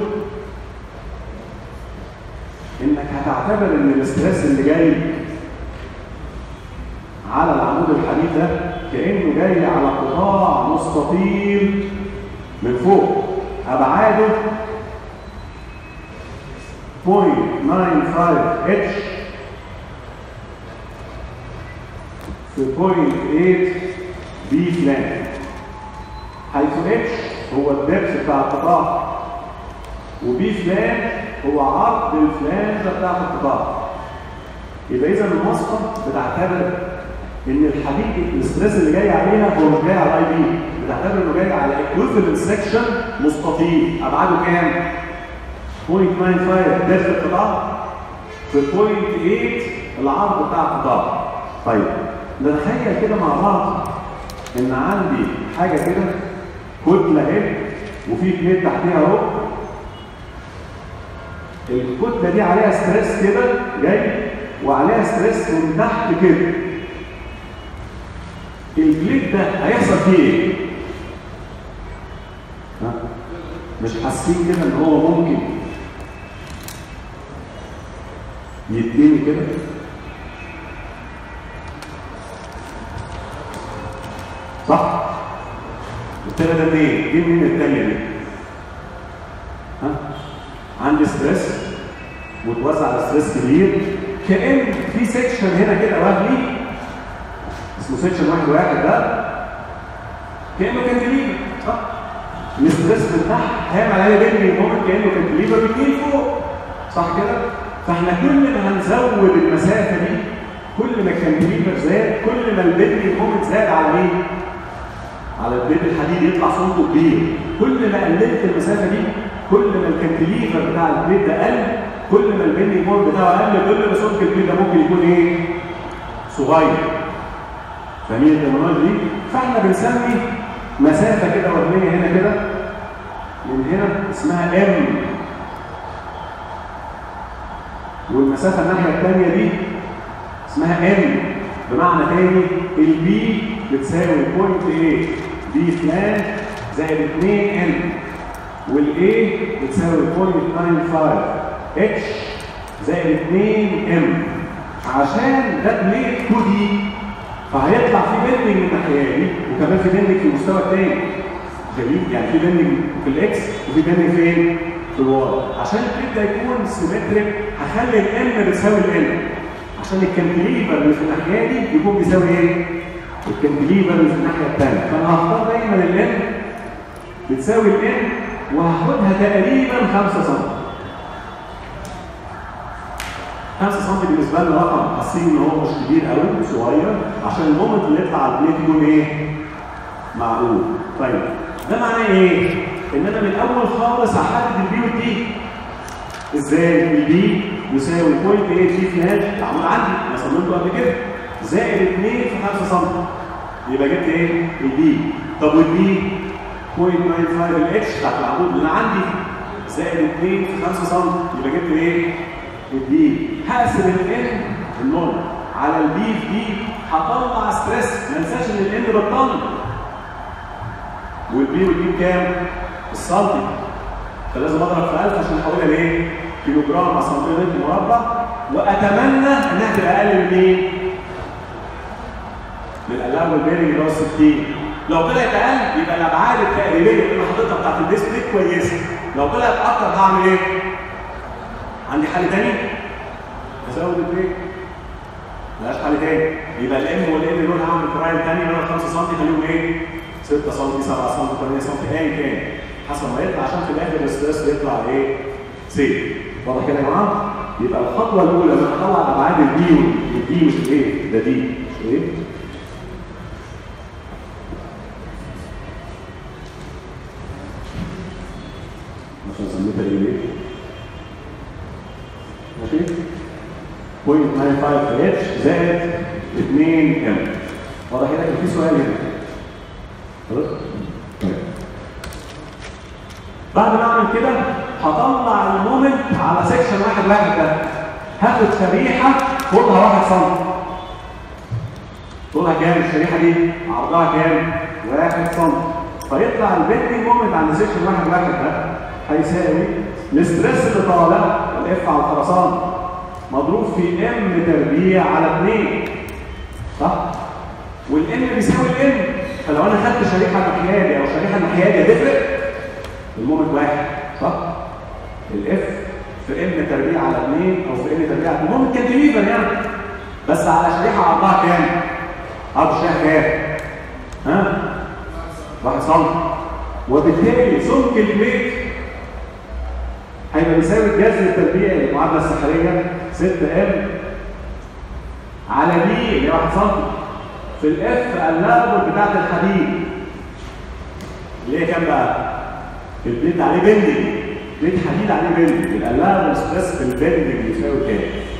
انك هتعتبر ان الاسترس اللي جاي على العمود الحديد ده كانه جاي على قطاع مستطيل من فوق ابعاده 0.95 اتش في 0.8 بي فلان حيث اتش هو الدبس بتاع القطاع وبي فلان هو عرض الفلانجه بتاعت القطاع يبقى اذا المواصفه بتعتبر ان الحديد الستريس اللي جاي عليها هو مش جاي على الاي بي بتعتبر انه جاي على ايكويفالنت سكشن مستطيل ابعاده كام؟ 0.95 دبس القطاع في 0.8 العرض بتاع القطاع طيب نتخيل كده مع بعض ان عندي حاجه كده كتله اهي وفي بليت تحتيها اهو الكتله دي عليها ستريس كده جاي وعليها ستريس من تحت كده البليت ده هيحصل فيه ايه؟ ها؟ مش حاسين كده ان هو ممكن يديني كده صح؟ التانية ده منين؟ دي منين التانية دي؟ ها؟ عندي ستريس وتوزع على ستريس كبير كأن في سيكشن هنا كده وهمي اسمه سيكشن واحد واحد ده كأنه كانتليفر صح؟ الستريس من تحت هيعمل عليه بيني المومنت كأنه كانتليفر بيجي فوق صح كده؟ فاحنا كل ما هنزود المسافة دي كل ما الكانتليفر زاد كل ما البيت المومنت زاد على مين؟ على البيت الحديد يطلع صوته كبير كل ما قللت المسافه دي كل ما الكانتليفر بتاع البيت ده قل كل ما البيني مور بتاعه قل كل ما سمك البيت ده ممكن يكون ايه؟ صغير فاهمين الترمينولوجي دي؟ فاحنا بنسمي مسافه كده وهميه هنا كده من هنا اسمها ام والمسافه الناحيه الثانيه دي اسمها ام بمعنى تاني البي بتساوي 0.8 بي فلان زائد 2 ان والاي بتساوي 0.95 اتش زائد 2 ام عشان ده بليت كودي فهيطلع في بندنج من الناحيه دي وكمان في بندنج في المستوى الثاني جميل يعني في بندنج في الاكس وفي بندنج فين؟ في الواي عشان البليت ده يكون سيمتريك هخلي الام بتساوي الان عشان الكانتليفر اللي في الناحيه دي يكون بيساوي ايه؟ الكانتليفر اللي في الناحيه الثانيه فانا هختار دايما الان بتساوي الان وهاخدها تقريبا 5 سم 5 سم بالنسبه لنا رقم حاسين ان هو مش كبير قوي صغير عشان المومنت اللي يطلع على البليت يكون ايه؟ معقول طيب ده معناه ايه؟ ان انا من الاول خالص هحدد البي والدي ازاي البي يساوي 0.8 بي فلان معمول عندي انا صممته قبل كده زائد 2 في 5 سم يبقى جبت ايه البي طب والبي 0.95 الاتش بتاعت العمود اللي انا عندي زائد 2 في 5 سم يبقى جبت ايه البي هقسم الان النورمال على البي في دي هطلع ستريس ما انساش ان الان بالطن والبي والبي بكام؟ السنتي فلازم اضرب في 1000 عشان احولها لايه؟ كيلو جرام على سنتيمتر مربع واتمنى انها تبقى اقل من مين؟ من الالام والبيرنج اللي هو 60 لو طلعت اقل يبقى الابعاد التقريبيه اللي انا حاططها بتاعت الديسبلي كويسه لو طلعت اكتر هعمل ايه؟ عندي حل تاني؟ ازود البريك ملهاش حل تاني يبقى الام والان دول هعمل برايم تاني اللي هو 5 سم خليهم ايه؟ 6 سم 7 سم 8 سم ايا كان حسب ما يطلع عشان في الاخر الستريس يطلع ايه؟ سيف واضح كده يا جماعه؟ يبقى الخطوه الاولى ان انا اطلع ابعاد الدي والدي مش ايه؟ ده دي مش ايه؟ عشان سميتها ايه ليه؟ ماشي؟ 0.95 اتش زائد 2 ام واضح كده كان في سؤال هنا خلاص؟ طيب بعد ما اعمل كده هطلع المومنت على سكشن واحد واحد ده هاخد شريحه طولها 1 سم طولها كام الشريحه دي؟ عرضها كام؟ 1 سم فيطلع البيندنج مومنت عند سكشن واحد واحد ده هيساوي الستريس اللي طالع الاف على الخرسانه مضروب في ام تربيع على 2 صح؟ والان بيساوي الان فلو انا خدت شريحه ناحيالي او شريحه ناحيالي هتفرق المومنت واحد صح؟ الاف في ام تربيع على 2 او في ان تربيع على 2 المومنت كانتليفر يعني بس على شريحه عرضها كام؟ عرض الشريحه كام؟ ها؟ 1 سم وبالتالي سمك البليت هيبقى بيساوي الجذر التربيعي للمعادله السحريه 6 ام على بي اللي هي 1 سم في الاف اللابل بتاعت الحديد اللي هي كام بقى؟ البليت عليه بندنج بليت حديد عليه بندنج اللابل ستريس في البندنج بيساوي كام؟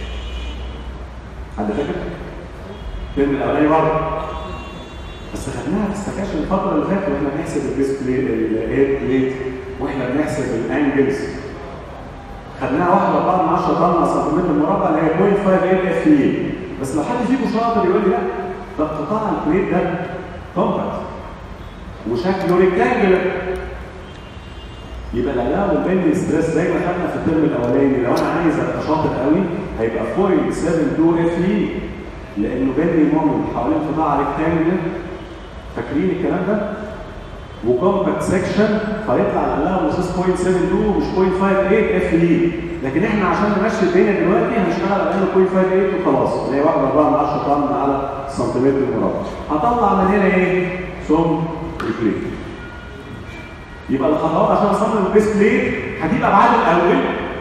حد فاكر؟ الفيلم الاولاني برضه بس خدناها في السكاشن الفتره اللي فاتت واحنا بنحسب البيس بليت الاير بليت واحنا بنحسب الانجلز خدناها واحده 4 من 10 طن سنتيمتر مربع اللي هي 0.58 اف اي بس لو حد فيكم شاطر يقول لي لا ده قطاع البليت ده كومباكت وشكله ريكتانجلر يبقى العلاقه والبين ستريس زي ما خدنا في الترم الاولاني لو انا عايز ابقى شاطر قوي هيبقى 0.72 اف اي لانه بيني مومنت حوالين قطاع ريكتانجلر فاكرين الكلام ده؟ وكومباكت سكشن فيطلع العلاقه بصيص 0.72 مش 0.58 اف اي لكن احنا عشان نمشي الدنيا دلوقتي هنشتغل على انه 0.58 وخلاص اللي هي 1 4 من 10 طن على سنتيمتر مربع هطلع من هنا ايه؟ سم البليت يبقى الخطوات عشان اصمم البيس بليت هجيب ابعاد الاول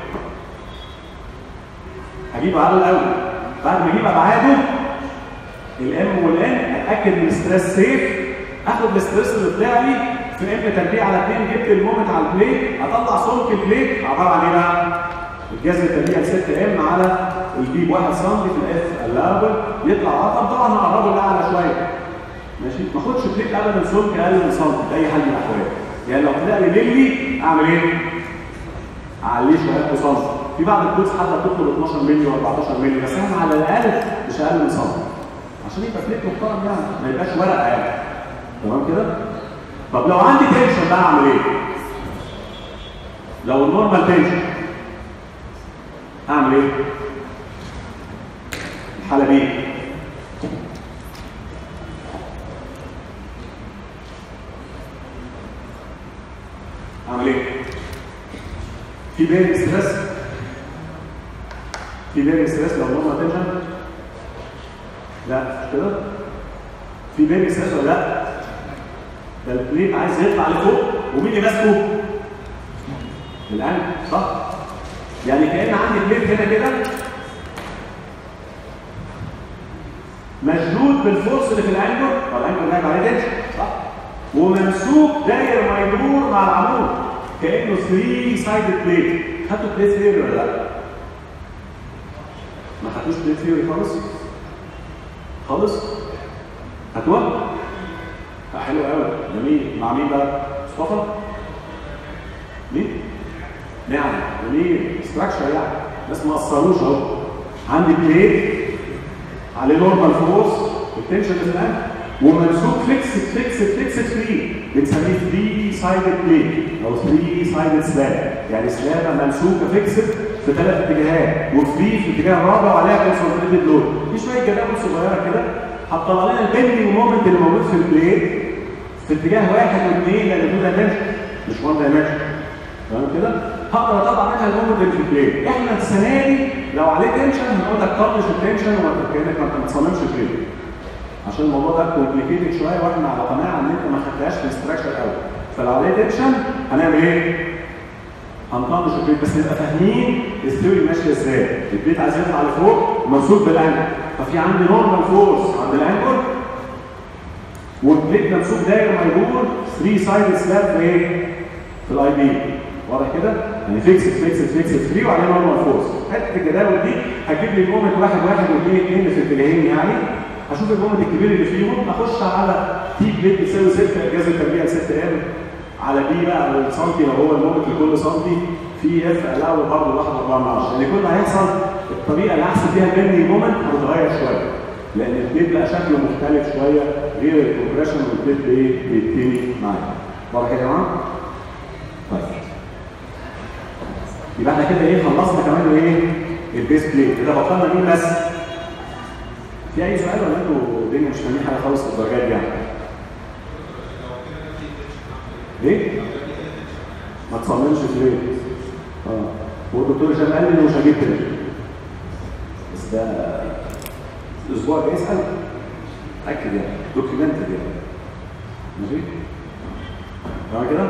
هجيب ابعاده الاول بعد ما اجيب ابعاده الام والان اتاكد من الستريس سيف اخد الستريس اللي طلع لي في ام تربيع على 2 جبت المومنت على البليت اطلع سمك البليت عباره عن ايه بقى؟ الجذر التربيع 6 ام على البي 1 سم في الاف اللابل يطلع رقم طبعا هنقربه لاعلى شويه ماشي ما اخدش بليت ابدا سمك اقل من سم باي حال من الاحوال يعني لو طلع لي ملي اعمل ايه؟ اعليه شويه سم في بعض الكوز حتى بتطلب 12 ملي و14 ملي بس احنا على الاقل مش اقل من سم عشان يبقى بليت محترم يعني ما يبقاش ورقه يعني تمام كده؟ طب لو عندي تنشن بقى اعمل ايه؟ لو النورمال تنشن اعمل ايه؟ الحاله دي اعمل ايه؟ في بيرنج ستريس في بيرنج ستريس لو نورمال تنشن لا مش كده؟ في بيرنج ستريس ولا لا؟ ده البليت عايز يطلع لفوق ومين اللي ماسكه؟ القلب صح؟ يعني كأن عندي بليت هنا كده مشدود بالفورس اللي في الانجل والانجل نايم عليه تنشن صح؟ وممسوك داير ما يدور مع العمود كانه 3 سايد بليت خدتوا بليت ثيوري ولا لا؟ ما خدتوش بليت ثيوري خالص؟ خالص؟ هتوه؟ حلو قوي جميل مع مين بقى مصطفى مين نعم جميل ستراكشر يعني بس ما قصروش اهو عندي بليت عليه نورمال فورس والتنشن الان وممسوك فيكس فيكس فيكس فري بنسميه 3 سايدد بليت او 3 سايدد سلاب يعني سلابه ممسوكه فيكس في ثلاث اتجاهات وفري في الاتجاه الرابع وعليها كونسنتريتد لود في شويه جداول صغيره كده هتطلع لنا البندنج مومنت اللي موجود في البليت في اتجاه واحد واثنين لان دول دايمنشن مش وان دايمنشن تمام كده؟ هقدر اطلع منها المومنت اللي في البليت احنا السنه دي لو عليه تنشن هنقول لك طنش التنشن وما كانك ما تصممش بليت عشان الموضوع ده كومبليكيتد شويه واحنا على قناعه ان انت ما خدتهاش في الاستراكشر قوي فلو عليه تنشن هنعمل ايه؟ هنطنش البيت بس نبقى فاهمين الثيوري ماشيه ازاي البيت عايز يطلع لفوق ممسوك بالانجل ففي عندي نورمال فورس عند الانجل والبليت ممسوك داير ما يدور 3 سايد سلاب في ايه؟ في الاي بي واضح كده؟ يعني فيكس فيكس فيكس 3 وعليه نورمال فورس حته الجداول دي هتجيب لي المومنت واحد واحد واثنين اثنين في اتجاهين يعني هشوف المومنت الكبير اللي فيهم اخش على تي بليت بيساوي 6 اجازه تربيع 6 ام على بي بقى او السنتي لو هو المومنت لكل سنتي في اف الاو برضه 1 4 من 10 يعني كل ما هيحصل الطريقه اللي احسب فيها البندنج مومنت هتتغير شويه لان البيت بقى شكله مختلف شويه غير الكومبريشن والبيت بايه بيتني معايا واضح يا جماعه؟ طيب يبقى احنا كده ايه خلصنا كمان ايه البيس بليت كده بطلنا مين بس في اي سؤال ولا انتوا الدنيا مش فاهمين حاجه خالص في الدرجات دي يعني ايه ما تصممش تريد اه والدكتور هشام قال لي انه مش هجيب تريد بس ده الاسبوع الجاي اسال اكد يعني دوكيومنتد يعني ماشي تمام كده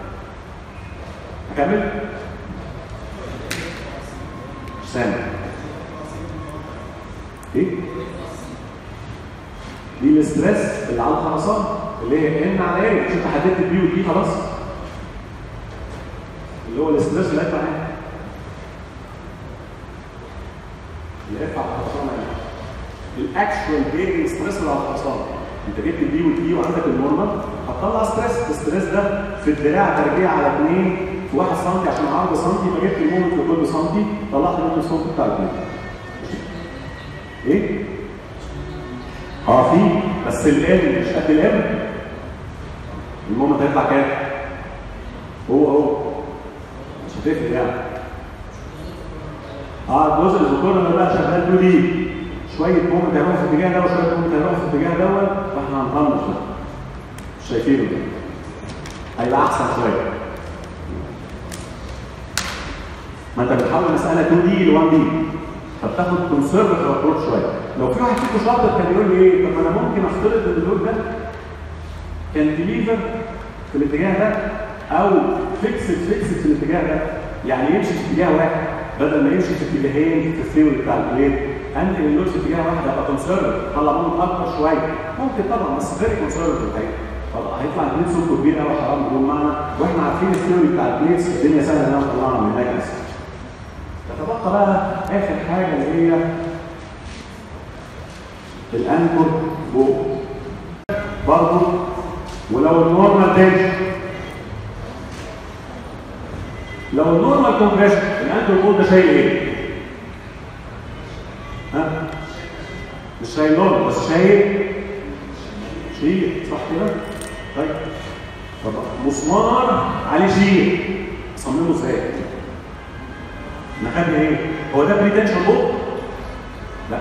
اكمل سامع ايه دي الاستريس اللي على الخرسانه اللي هي ان على ايه مش انت حددت البي والبي خلاص اللي هو الاستريس اللي هيطلع هنا اللي هيطلع على الخرسانه هنا الاكشوال بيرنج ستريس اللي على الخرسانه انت جبت البي والبي وعندك النورمال هتطلع ستريس الستريس ده في الدراع ترجيع على 2 في 1 سم عشان عرض سنتي فجبت المومنت لكل سنتي طلعت منه السنتي بتاع الاثنين ايه؟ اه في بس الام مش قد الام المومنت هيطلع كام؟ هو هو مش هتفرق يعني اه الجزء اللي ذكرنا ده بقى شغال له دي شويه مومنت هيروح في الاتجاه ده وشويه مومنت هيروح في الاتجاه دوت فاحنا هنطنش ده مش شايفينه ده هيبقى احسن شويه ما انت بتحول مساله 2 دي ل 1 دي فبتاخد كونسرفتيف ابروش شويه لو في واحد فيكم شاطر كان يقول لي ايه طب ما انا ممكن افترض ان اللود ده كان ديليفر في الاتجاه ده او فيكسد فيكسد في الاتجاه ده يعني يمشي في اتجاه واحد بدل ما يمشي في اتجاهين في الثيوري بتاع البليد انقل اللود في اتجاه واحد هيبقى كونسرفتيف طلع منه اكتر شويه ممكن طبعا بس فيري كونسرفتيف هيطلع البليد سلكه كبير قوي حرام بدون معنى واحنا عارفين الثيوري بتاع البليدز الدنيا سهله ان انا اطلعها من هناك تتبقى بقى اخر حاجه اللي هي الانكر فوق برضه ولو النورمال تنشن لو النورمال كومبريشن الانكر فوق ده شايل ايه؟ ها؟ مش شايل نورمال بس شايل شيل صح كده؟ طيب طب مسمار عليه شيل صممه ازاي؟ احنا خدنا ايه؟ هو ده بريتنشن بوك؟ لا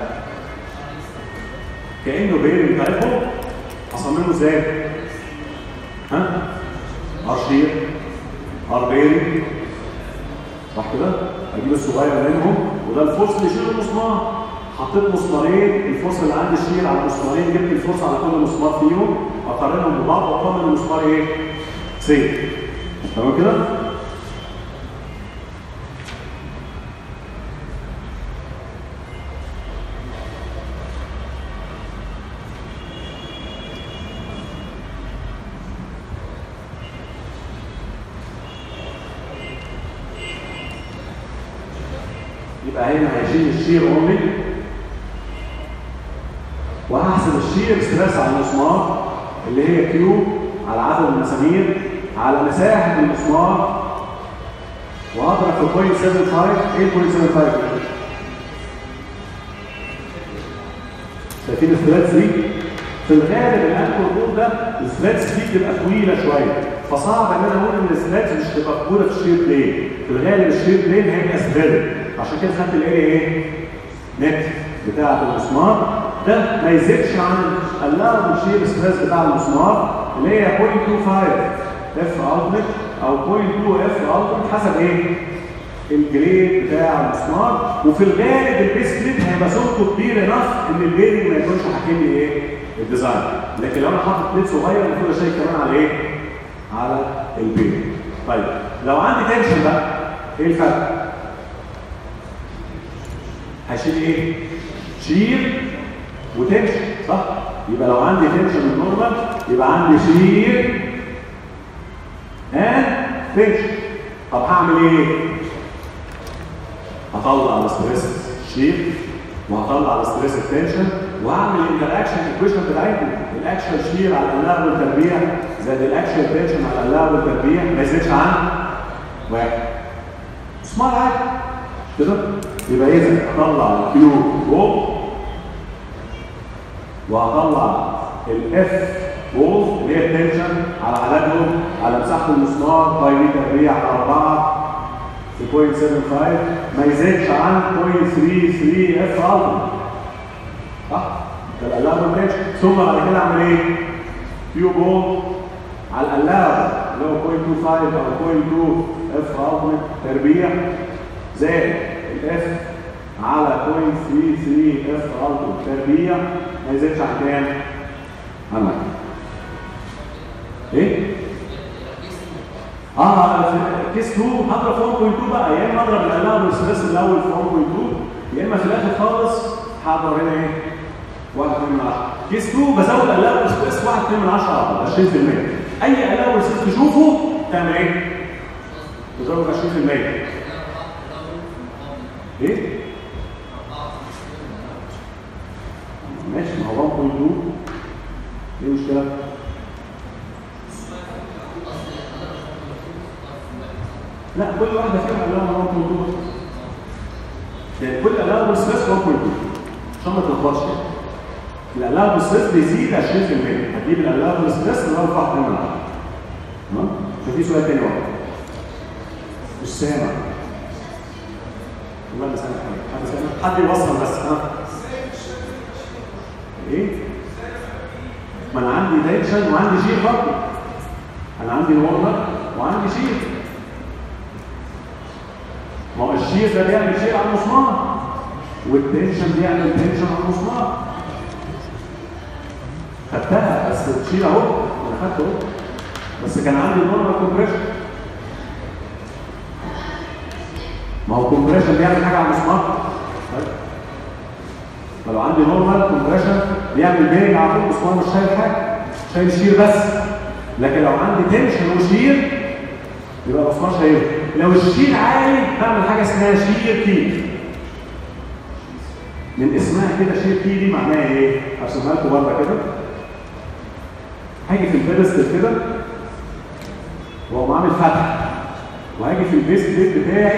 كانه بيرنج تايبه اصممه ازاي؟ ها؟ ارشير اربيرنج صح كده؟ اجيب الصغير منهم وده الفرص اللي يشيل المسمار حطيت مسمارين الفرصه اللي عندي الشيل على المسمارين جبت الفرصه على كل مسمار فيهم اقارنهم ببعض واطمن المسمار ايه؟ سيف تمام كده؟ يبقى هنا هيشيل الشير اونلي وهحسب الشير ستريس على المسمار اللي هي كيو على عدد المسامير على مساحه المسمار واضرب في 0.75 ايه 0.75 شايفين الثلاث دي في الغالب الانكر بول ده الثلاث دي بتبقى طويله شويه فصعب ان انا اقول ان الثلاث مش تبقى موجوده في الشير بلين في الغالب الشير بلين هيبقى سبيل عشان كده خدت الاريا ايه نت بتاعه المسمار ده ما يزيدش عن اللاعب الشير ستريس بتاع المسمار اللي هي 0.25 اف التمت او 0.2 اف التمت حسب ايه الجريد بتاع المسمار وفي الغالب البيس بليت هيبقى سمكه كبير انف ان البيرنج ما يكونش حاكم لي ايه الديزاين لكن لو انا حاطط بليت صغير المفروض اشيك كمان على ايه على البيرنج طيب لو عندي تنشن بقى ايه الفرق هشيل ايه شير وتنشن صح يبقى لو عندي تنشن نورمال يبقى عندي شير and تنشن طب هعمل ايه هطلع الاستريس شير وهطلع الاستريس التنشن وهعمل الانتراكشن ايكويشن بتاعتهم الاكشن شير على اللاعب والتربيع زائد الاكشن تنشن على اللاعب والتربيع ما يزيدش عن واحد اسمها عادي كده يبقى اذا هطلع الكيو فوق وهطلع الاف بوز اللي هي التنشن على عددهم على مساحه المسمار باي متر تربيع على 4 في 0.75 ما يزيدش عن 0.33 اف الفا صح؟ ده الالاب والتنشن ثم بعد كده اعمل ايه؟ كيو بول على الالاب اللي هو 0.25 او 0.2 اف الفا تربيع زائد الاف على 0.33 اف الفا تربيع ما يزيدش عن كام؟ عن واحد. ايه؟ اه كيس 2 هضرب 1.2 بقى يا اما اضرب الالعاب والستريس الاول في 1.2 يا اما في الاخر خالص هضرب هنا ايه؟ 1 2 من 10 كيس 2 بزود الالعاب والستريس 1 2 من 10 20% اي العاب والستريس تشوفه تعمل ايه؟ تضربه 20% ايه؟ ماشي ما هو 1.2 ايه المشكله؟ لا كل واحده فيهم قال لها 1.2 يعني كل الاول ستريس 1.2 عشان ما تلخبطش يعني الالاول ستريس بيزيد 20% هتجيب الالاول ستريس اللي هو 1 من تمام ففي سؤال تاني واحد مش سامع والله ما سامع حد سامع حد يوصل بس ها ايه ما انا عندي تنشن وعندي شيء برضه انا عندي نورمال وعندي شيء ما هو الشير ده بيعمل شير على المسمار والتنشن بيعمل تنشن على المسمار خدتها بس الشير اهو انا خدته اهو بس كان عندي نورمال كومبريشن ما هو كومبريشن بيعمل حاجه على المسمار طيب فلو عندي نورمال كومبريشن بيعمل بيرنج على طول المسمار مش شايل حاجه شايل شير بس لكن لو عندي تنشن وشير يبقى المسمار شايله لو الشير عالي بعمل حاجه اسمها شير كي من اسمها كده شير كي دي معناها ايه هرسمها لكم بره كده هاجي في البيدستل كده واقوم عامل فتح وهاجي في البيس بليت بتاعي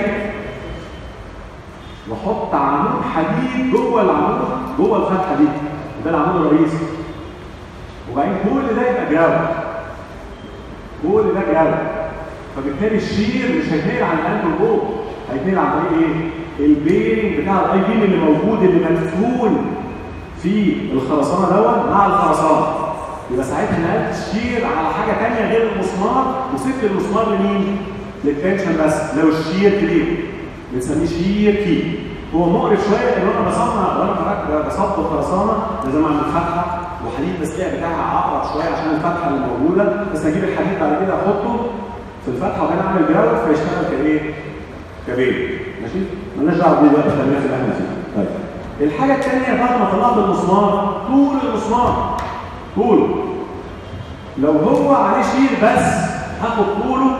واحط عمود حديد جوه العمود جوه الفتحه دي ده العمود الرئيسي وبعدين كل ده يبقى جاوب كل ده جاوب فبالتالي الشير مش هيتنقل عن الانكل جوه هيتنقل عن طريق ايه؟ البيرنج بتاع الاي بيم اللي موجود اللي مدفون في الخرسانه دوت مع الخرسانه يبقى ساعتها نقلت الشير على حاجه ثانيه غير المسمار وسبت المسمار لمين؟ للتنشن بس لو الشير كبير بنسميه شير كي هو مقرف شويه لان انا بصنع وانا بصب الخرسانه لازم اعمل فتحه وحديد التسليع بتاعها اقرب شويه عشان الفتحه اللي موجوده بس اجيب الحديد بعد كده احطه في الفتحه وبعدين اعمل جراوند فيشتغل كايه؟ كبير ماشي؟ مالناش دعوه بيه دلوقتي خلينا في اللي احنا فيه طيب الحاجه الثانيه بعد ما طلعت المسمار طول المسمار طوله لو هو عليه شيل بس هاخد طوله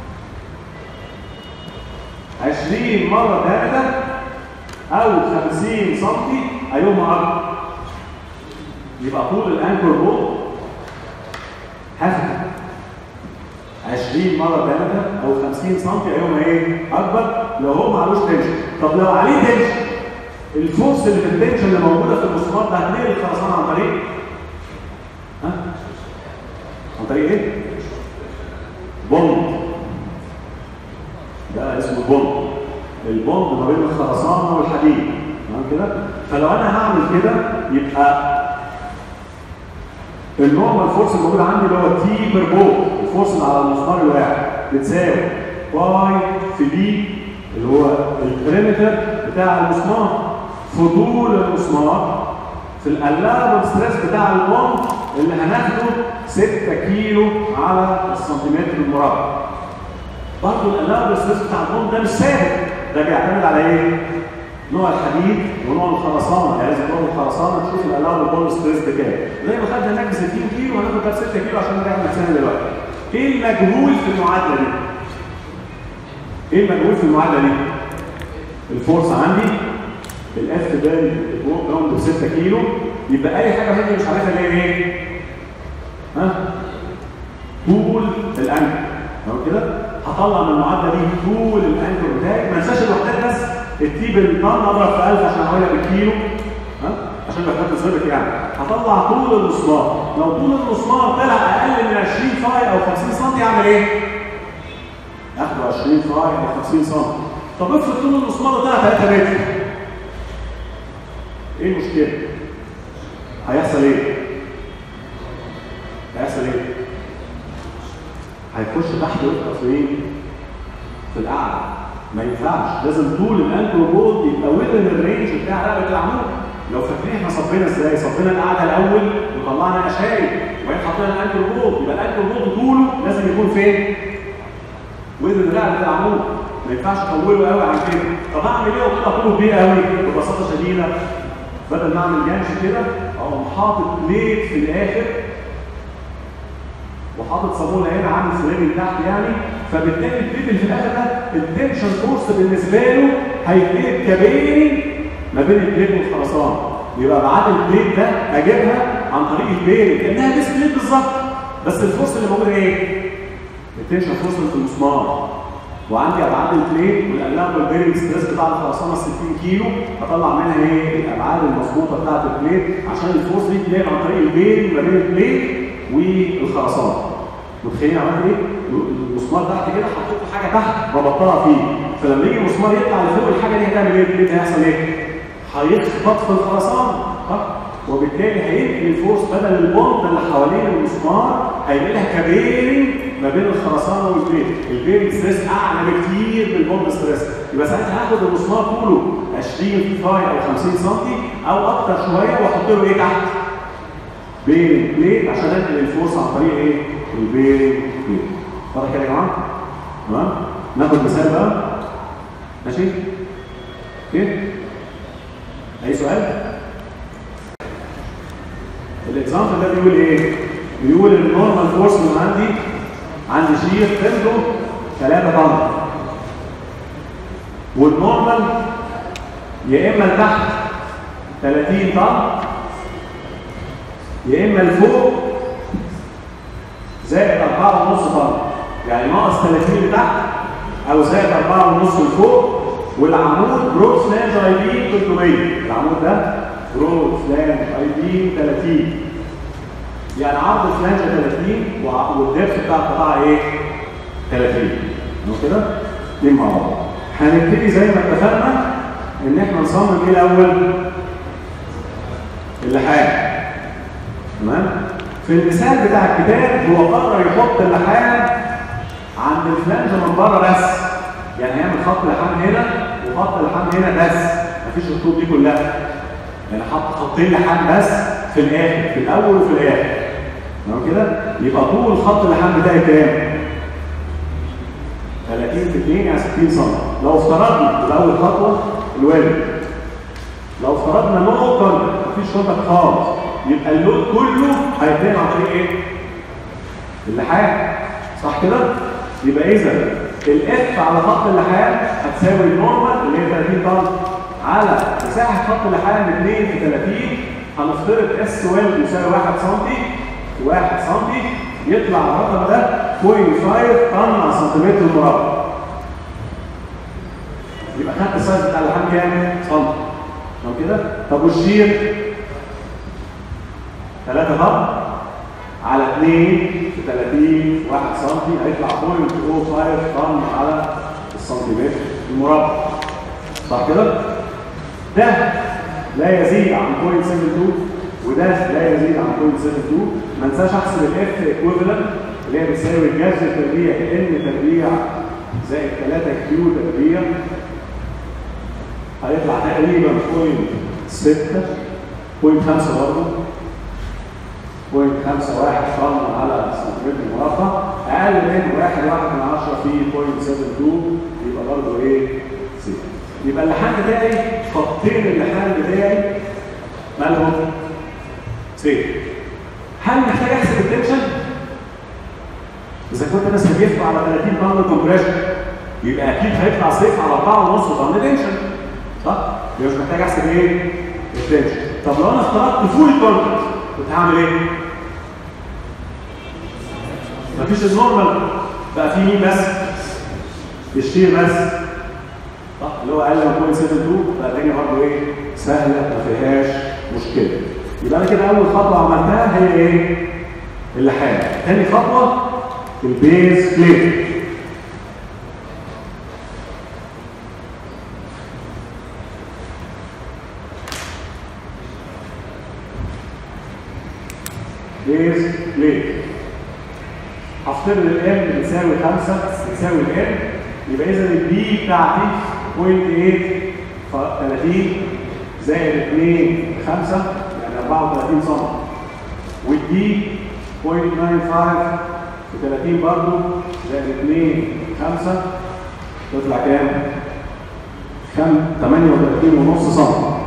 20 مره ثالثه او 50 سم ايهما اكبر يبقى طول الانكر بول هاخده 20 مره diameter او 50 سم ايهما ايه اكبر لو هو معلوش تنشن طب لو عليه تنشن الفورس اللي في التنشن اللي موجوده في المسمار ده هتنقل الخرسانه عن طريق ها عن طريق ايه بوند ده اسمه بوند البوند ما بين الخرسانه والحديد تمام كده فلو انا هعمل كده يبقى النورمال فورس الموجود عندي اللي هو تي بير بول الفورس اللي على المسمار الواحد بتساوي باي في بي اللي هو البريمتر بتاع المسمار في طول المسمار في الالابل ستريس بتاع البوند اللي هناخده 6 كيلو على السنتيمتر المربع برضه الالابل ستريس بتاع البوند ده مش ثابت ده بيعتمد على ايه؟ نوع الحديد ونوع الخرسانه يعني لازم نوع الخرسانه تشوف الالارم بول ستريس بكام زي ما خدنا هناك ب 60 كيلو هناخد ده ب 6 كيلو عشان نريح نفسنا دلوقتي ايه المجهول في المعادله دي؟ ايه المجهول في المعادله دي؟ الفورس عندي الاف ده جراوند ب 6 كيلو يبقى اي حاجه ثانيه مش عارفها اللي هي ايه؟ ها؟ طول الانكر تمام كده؟ هطلع من المعادله دي طول الانكر بتاعي ما انساش الوحدات بس التيب الطن اضرب في 1000 عشان احولها بالكيلو ها عشان الوحدات تظبط يعني هطلع طول المسمار لو طول المسمار طلع اقل من 20 فاي او 50 سم اعمل ايه؟ اخده 20 فاي او 50 سم طب افرض طول المسمار طلع 3 متر ايه المشكله؟ هيحصل ايه؟ هيحصل ايه؟ هيخش تحت ويبقى فين؟ في القعده ما ينفعش لازم طول الانكر بولد يبقى وذن الرينج بتاع رقبه العمود لو فاكرين احنا صبينا ازاي صبينا القعده الاول وطلعنا اشاي وبعدين حطينا الانكر بولد يبقى الانكر بولد طوله لازم يكون فين وذن رقبه العمود ما ينفعش اطوله قوي عن كده طب اعمل ايه وطلع طوله كبير قوي ببساطه شديده بدل ما اعمل جنش كده اقوم حاطط بليت في الاخر وحاطط صابونه هنا عامل سلامي تحت يعني فبالتالي البيت اللي في الاخر ده التنشن فورس بالنسبه له هيتقلب كبين ما بين البليت والخرسانه يبقى بعد البليت ده اجيبها عن طريق البين كانها ديس بليت بالظبط بس الفورس اللي موجود ايه؟ التنشن فورس اللي في المسمار وعندي ابعاد البليت والقلاب والبيرنج ستريس بتاع الخرسانه 60 كيلو هطلع منها ايه؟ الابعاد المظبوطه بتاعت البليت عشان الفورس دي تلاقي عن طريق البين ما بين البليت والخرسانه متخيلين عملت ايه؟ المسمار تحت كده حطيت حاجه تحت ربطتها فيه فلما يجي المسمار يطلع لفوق الحاجه دي هتعمل ايه؟ البليت هيحصل ايه؟ هيخبط في الخرسانه وبالتالي هينقل الفورس بدل البوند اللي حوالين المسمار هينقلها كبيرنج ما بين الخرسانه والبيت البيرنج ستريس اعلى بكتير من البوند ستريس يبقى ساعتها هاخد المسمار طوله 20 فاي او 50 سم او اكتر شويه واحط له ايه تحت؟ بيرنج بليت عشان انقل الفورس عن طريق ايه؟ البيرنج بليت واضح كده يا جماعه؟ تمام؟ ناخد مثال بقى ماشي؟ اوكي؟ اي سؤال؟ الاكزامبل ده بيقول ايه؟ بيقول النورمال فورس اللي عندي عندي شير قيمته 3 طن والنورمال يا اما لتحت 30 طن يا اما لفوق زائد 4.5 طن يعني ناقص 30 لتحت او زائد 4.5 لفوق والعمود بروت سلانج اي بي 300 العمود ده بروت سلانج اي بي 30 يعني عرض الفلانجة 30 والدبس بتاع القطاع ايه؟ 30 مش كده؟ دي مع بعض هنبتدي زي ما اتفقنا ان احنا نصمم ايه الاول؟ اللحام تمام؟ في المثال بتاع الكتاب هو قرر يحط اللحام عند الفلانجة من بره بس يعني هيعمل خط لحام هنا وخط لحام هنا بس مفيش الخطوط دي كلها يعني حط خطين لحام بس في الاخر في الاول وفي الاخر تمام كده يبقى طول خط اللحام بتاعي كام 30 في 2 يعني 60 سم لو افترضنا يبقى اول خطوه الوالد لو افترضنا نو اوبن مفيش شوطه خالص يبقى اللود كله هيتم عن طريق ايه اللحام صح كده يبقى اذا الاف على خط اللحام هتساوي النورمال اللي هي 30 طن على مساحه خط اللحام 2 في 30 هنفترض اس ويل يساوي 1 سم 1 سم يطلع الرقم ده 0.5 طن على سنتيمتر مربع يبقى خدت السايز بتاع اللحام كام؟ سم تمام كده؟ طب والشير 3 طن على 2 في 30 1 سم هيطلع 0.05 طن على السنتيمتر المربع صح كده؟ ده لا يزيد عن 0.72 وده لا يزيد عن 0.72 ما انساش احسب الاف ايكويفالنت اللي هي بتساوي الجذر تربيع ان تربيع زائد 3 كيو تربيع هيطلع تقريبا 0.6 0.5 برضه 0.51 طن على سنتيمتر مربع اقل من 1 1 من 10 في 0.72 يبقى برضه ايه؟ صفر يبقى اللحام بتاعي خطين اللحام بتاعي مالهم؟ صفر هل محتاج احسب التنشن؟ اذا كنت مثلا بيدفع على 30 طن كومبريشن يبقى اكيد هيطلع صفر على 4.5 طن تنشن صح؟ يبقى مش محتاج احسب ايه؟ التنشن طب لو انا افترضت فول كونتاكت كنت هعمل ايه؟ مفيش النورمال بقى في مين بس؟ الشير بس صح اللي هو اقل من 0.72 بقى الدنيا برضه ايه؟ سهله ما فيهاش مشكله يبقى انا كده اول خطوه عملتها هي ايه؟ اللحام تاني خطوه البيز بليت بيز بليت هفترض الام بتساوي 5 بتساوي الام يبقى اذا البي بتاعتي 0.8 30 زائد 2 5 يعني 34 سم والدي 0.95 في 30 برضه زائد 2 5 تطلع كام؟ كام 38 ونص سم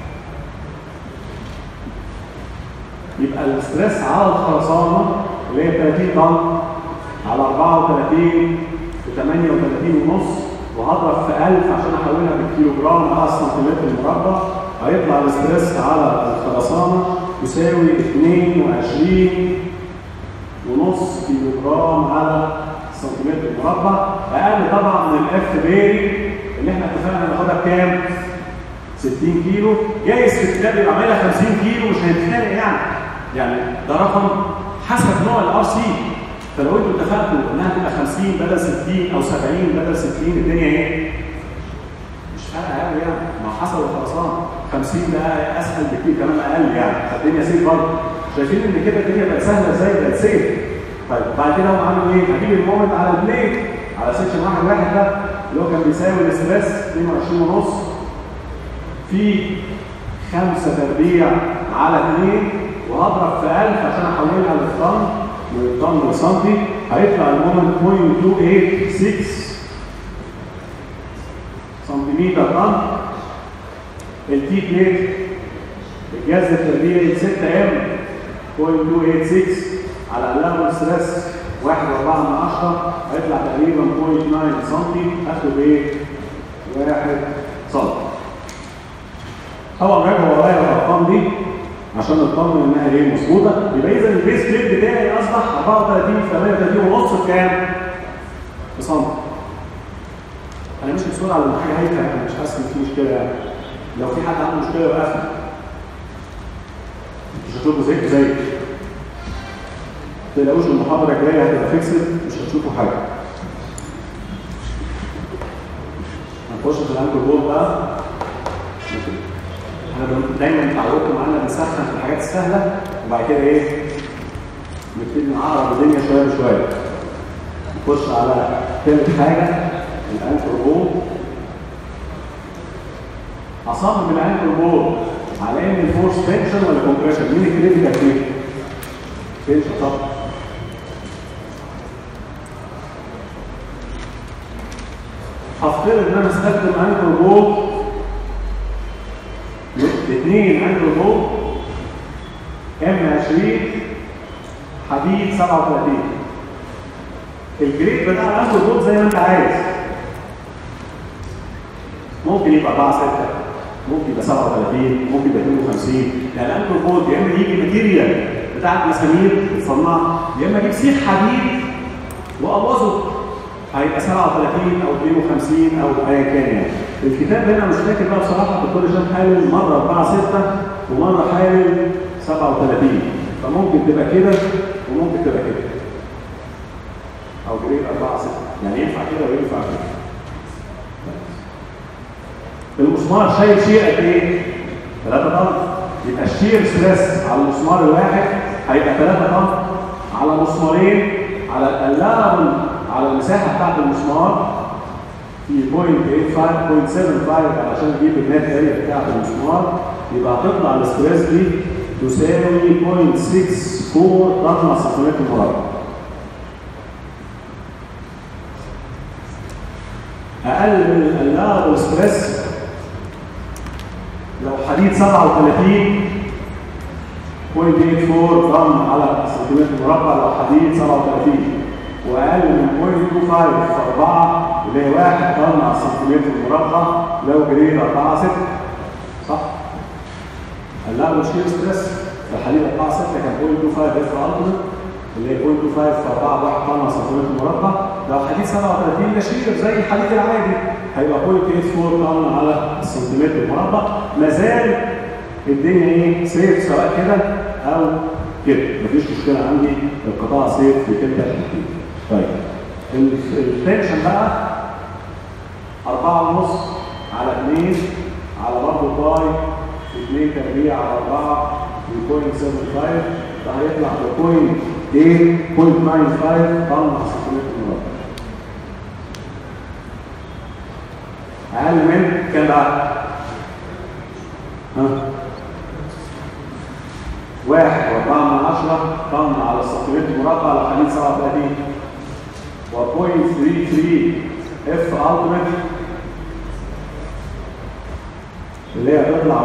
يبقى الاستريس على الخرسانه اللي هي 30 طن على 34 في 38 ونص وهضرب في 1000 عشان احولها بالكيلو جرام على السنتيمتر المربع هيطلع الاستريس على الخرسانه يساوي 22 ونص كيلو جرام على سنتيمتر مربع اقل طبعا من الاف بيري اللي احنا اتفقنا ناخدها بكام؟ 60 كيلو جايز في الكتاب يبقى عاملها 50 كيلو مش هنتخانق يعني يعني ده رقم حسب نوع الار سي فلو انتوا اتفقتوا انها تبقى 50 بدل 60 او 70 بدل 60 الدنيا ايه؟ مش فارقه قوي يعني ما حسب الخرسانه 50 ده اسهل بكتير كمان اقل يعني فالدنيا سيف برضه شايفين ان كده الدنيا بقت سهله ازاي بقت سيف طيب بعد كده هم عملوا ايه؟ هجيب المومنت على البليت على سيكشن واحد واحد ده اللي هو كان بيساوي الاستريس 22 ونص في 5 تربيع على 2 وهضرب في 1000 عشان احولها للطن والطن لسنتي هيطلع المومنت 0.286 سنتيمتر طن التي بليت الجهاز التربيعي 6 ام 0.286 على الاقل ستريس 1.4 من 10 هيطلع تقريبا 0.9 سم اخد ايه؟ 1 سم طبعا راجعوا ورايا الارقام دي عشان نطمن انها ايه مظبوطه يبقى اذا البيس بليت بتاعي اصبح 34 في 38 ونص في كام؟ في سم انا مش مسؤول على حاجه هيك انا مش حاسس ان في مشكله يعني لو في حد عنده مشكله يوقفني مش هتشوفوا زيكم زي ما تقلقوش المحاضره الجايه هتبقى فيكسد مش هتشوفوا حاجه هنخش في الانكل بول بقى احنا دايما اتعودتوا معانا بنسخن في الحاجات السهله وبعد كده ايه نبتدي نعرض الدنيا شويه بشويه نخش على ثالث حاجه الانكر بول اصمم الانكر بول على ان الفورس تنشن ولا كومبريشن مين الكريتيكال فيه؟ تنشن طبعا هفترض ان انا استخدم انكر بول اثنين انكر بول ام 20 حديد 37 الجريد بتاع الانكر بول زي ما انت عايز ممكن يبقى 4 6 ممكن يبقى 37 ممكن يبقى 52 يعني الانكر بول يا اما يجي ماتيريال بتاع المسامير بتصنعها يا اما اجيب سيخ حديد واقوظه هيبقى 37 او 52 او ايا كان يعني الكتاب هنا مش فاكر بقى بصراحه الدكتور هشام حالل مره 4 6 ومره حالل 37 فممكن تبقى كده وممكن تبقى كده او جريد 4 6 يعني ينفع كده وينفع كده المسمار شايل شيء قد ايه؟ 3 طن يبقى الشير ستريس على المسمار الواحد هيبقى 3 طن على مسمارين على القلابل على المساحه بتاعت المسمار في 0.85 0.75 علشان نجيب النت اريا بتاعت المسمار يبقى هتطلع الستريس دي تساوي 0.64 طن على سنتيمتر مربع اقل من القلابل ستريس لو حديد 37 0.84 طن على سنتيمتر مربع لو حديد 37 واقل من 0.25 في 4 اللي هي 1 طن على سنتيمتر مربع لو جريد 4 6 صح؟ لا مش كده ستريس الحديد 4 6 كان 0.25 اف التيمت اللي هي 0.25 في 4 1 طن على سنتيمتر مربع لو حديد 37 ده شير زي الحديد العادي هيبقى 0.84 طن على السنتيمتر المربع ما زال الدنيا ايه سيف سواء كده او كده مفيش مشكله عندي القطاع سيف في كلتا الحالتين طيب التنشن بقى 4 ونص على 2 على برضه باي 2 تربيع على 4 و 0.75 ده هيطلع ب 0.8 0.95 طن على سنتيمتر مربع اقل من كام بقى؟ ها؟ واحد واربعة من عشرة طن على السنتيمتر مربع لو حديد 37 و 0.33 اف التيمت اللي هي هتطلع 1.33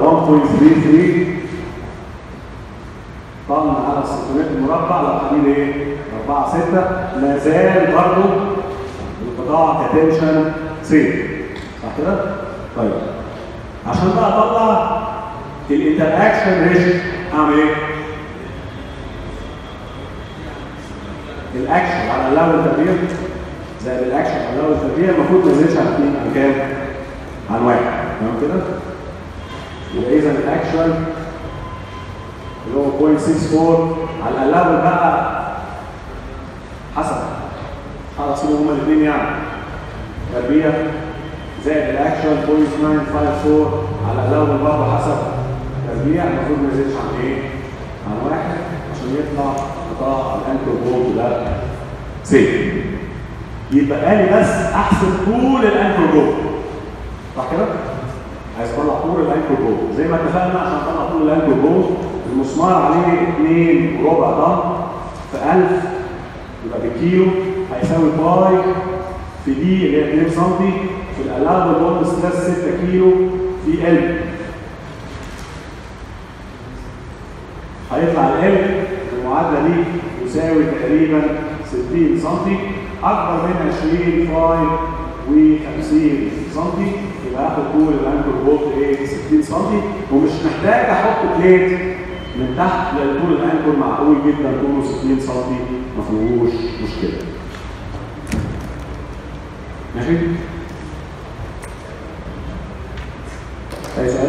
طن على السنتيمتر مربع لو حديد ايه؟ 4 6 ما زال برضه القطاع كتنشن سيف صح كده؟ طيب عشان بقى اطلع الانتراكشن ريشيو اعمل ايه؟ الاكشن على اللون التغيير زائد الاكشن على اللون التغيير المفروض ما يزيدش عن 2 عن كام؟ عن واحد تمام كده؟ يبقى اذا الاكشن اللي هو 0.64 على اللون بقى حسب خلاص هما الاثنين يعني تربيه زائد الاكشن 0.954 على الاول برضه حسب تربيع المفروض ما يزيدش عن ايه؟ عن واحد عشان يطلع قطاع الانكر بولت ده سيف يبقى لي بس احسب طول الانكر بولت صح كده؟ عايز اطلع طول الانكر بولت زي ما اتفقنا عشان اطلع طول الانكر بولت المسمار عليه 2 وربع طن في 1000 يبقى بالكيلو هيساوي باي في دي اللي هي 2 سم في الالعاب البوند ستريس 6 كيلو في ال هيطلع ال المعادله دي يساوي تقريبا 60 سم اكبر من 20 فاي و50 سم يبقى اخد طول الانكر بولت ايه 60 سم ومش محتاج احط بليت من تحت لان طول الانكر معقول جدا طوله 60 سم ما فيهوش مشكله ماشي اي سؤال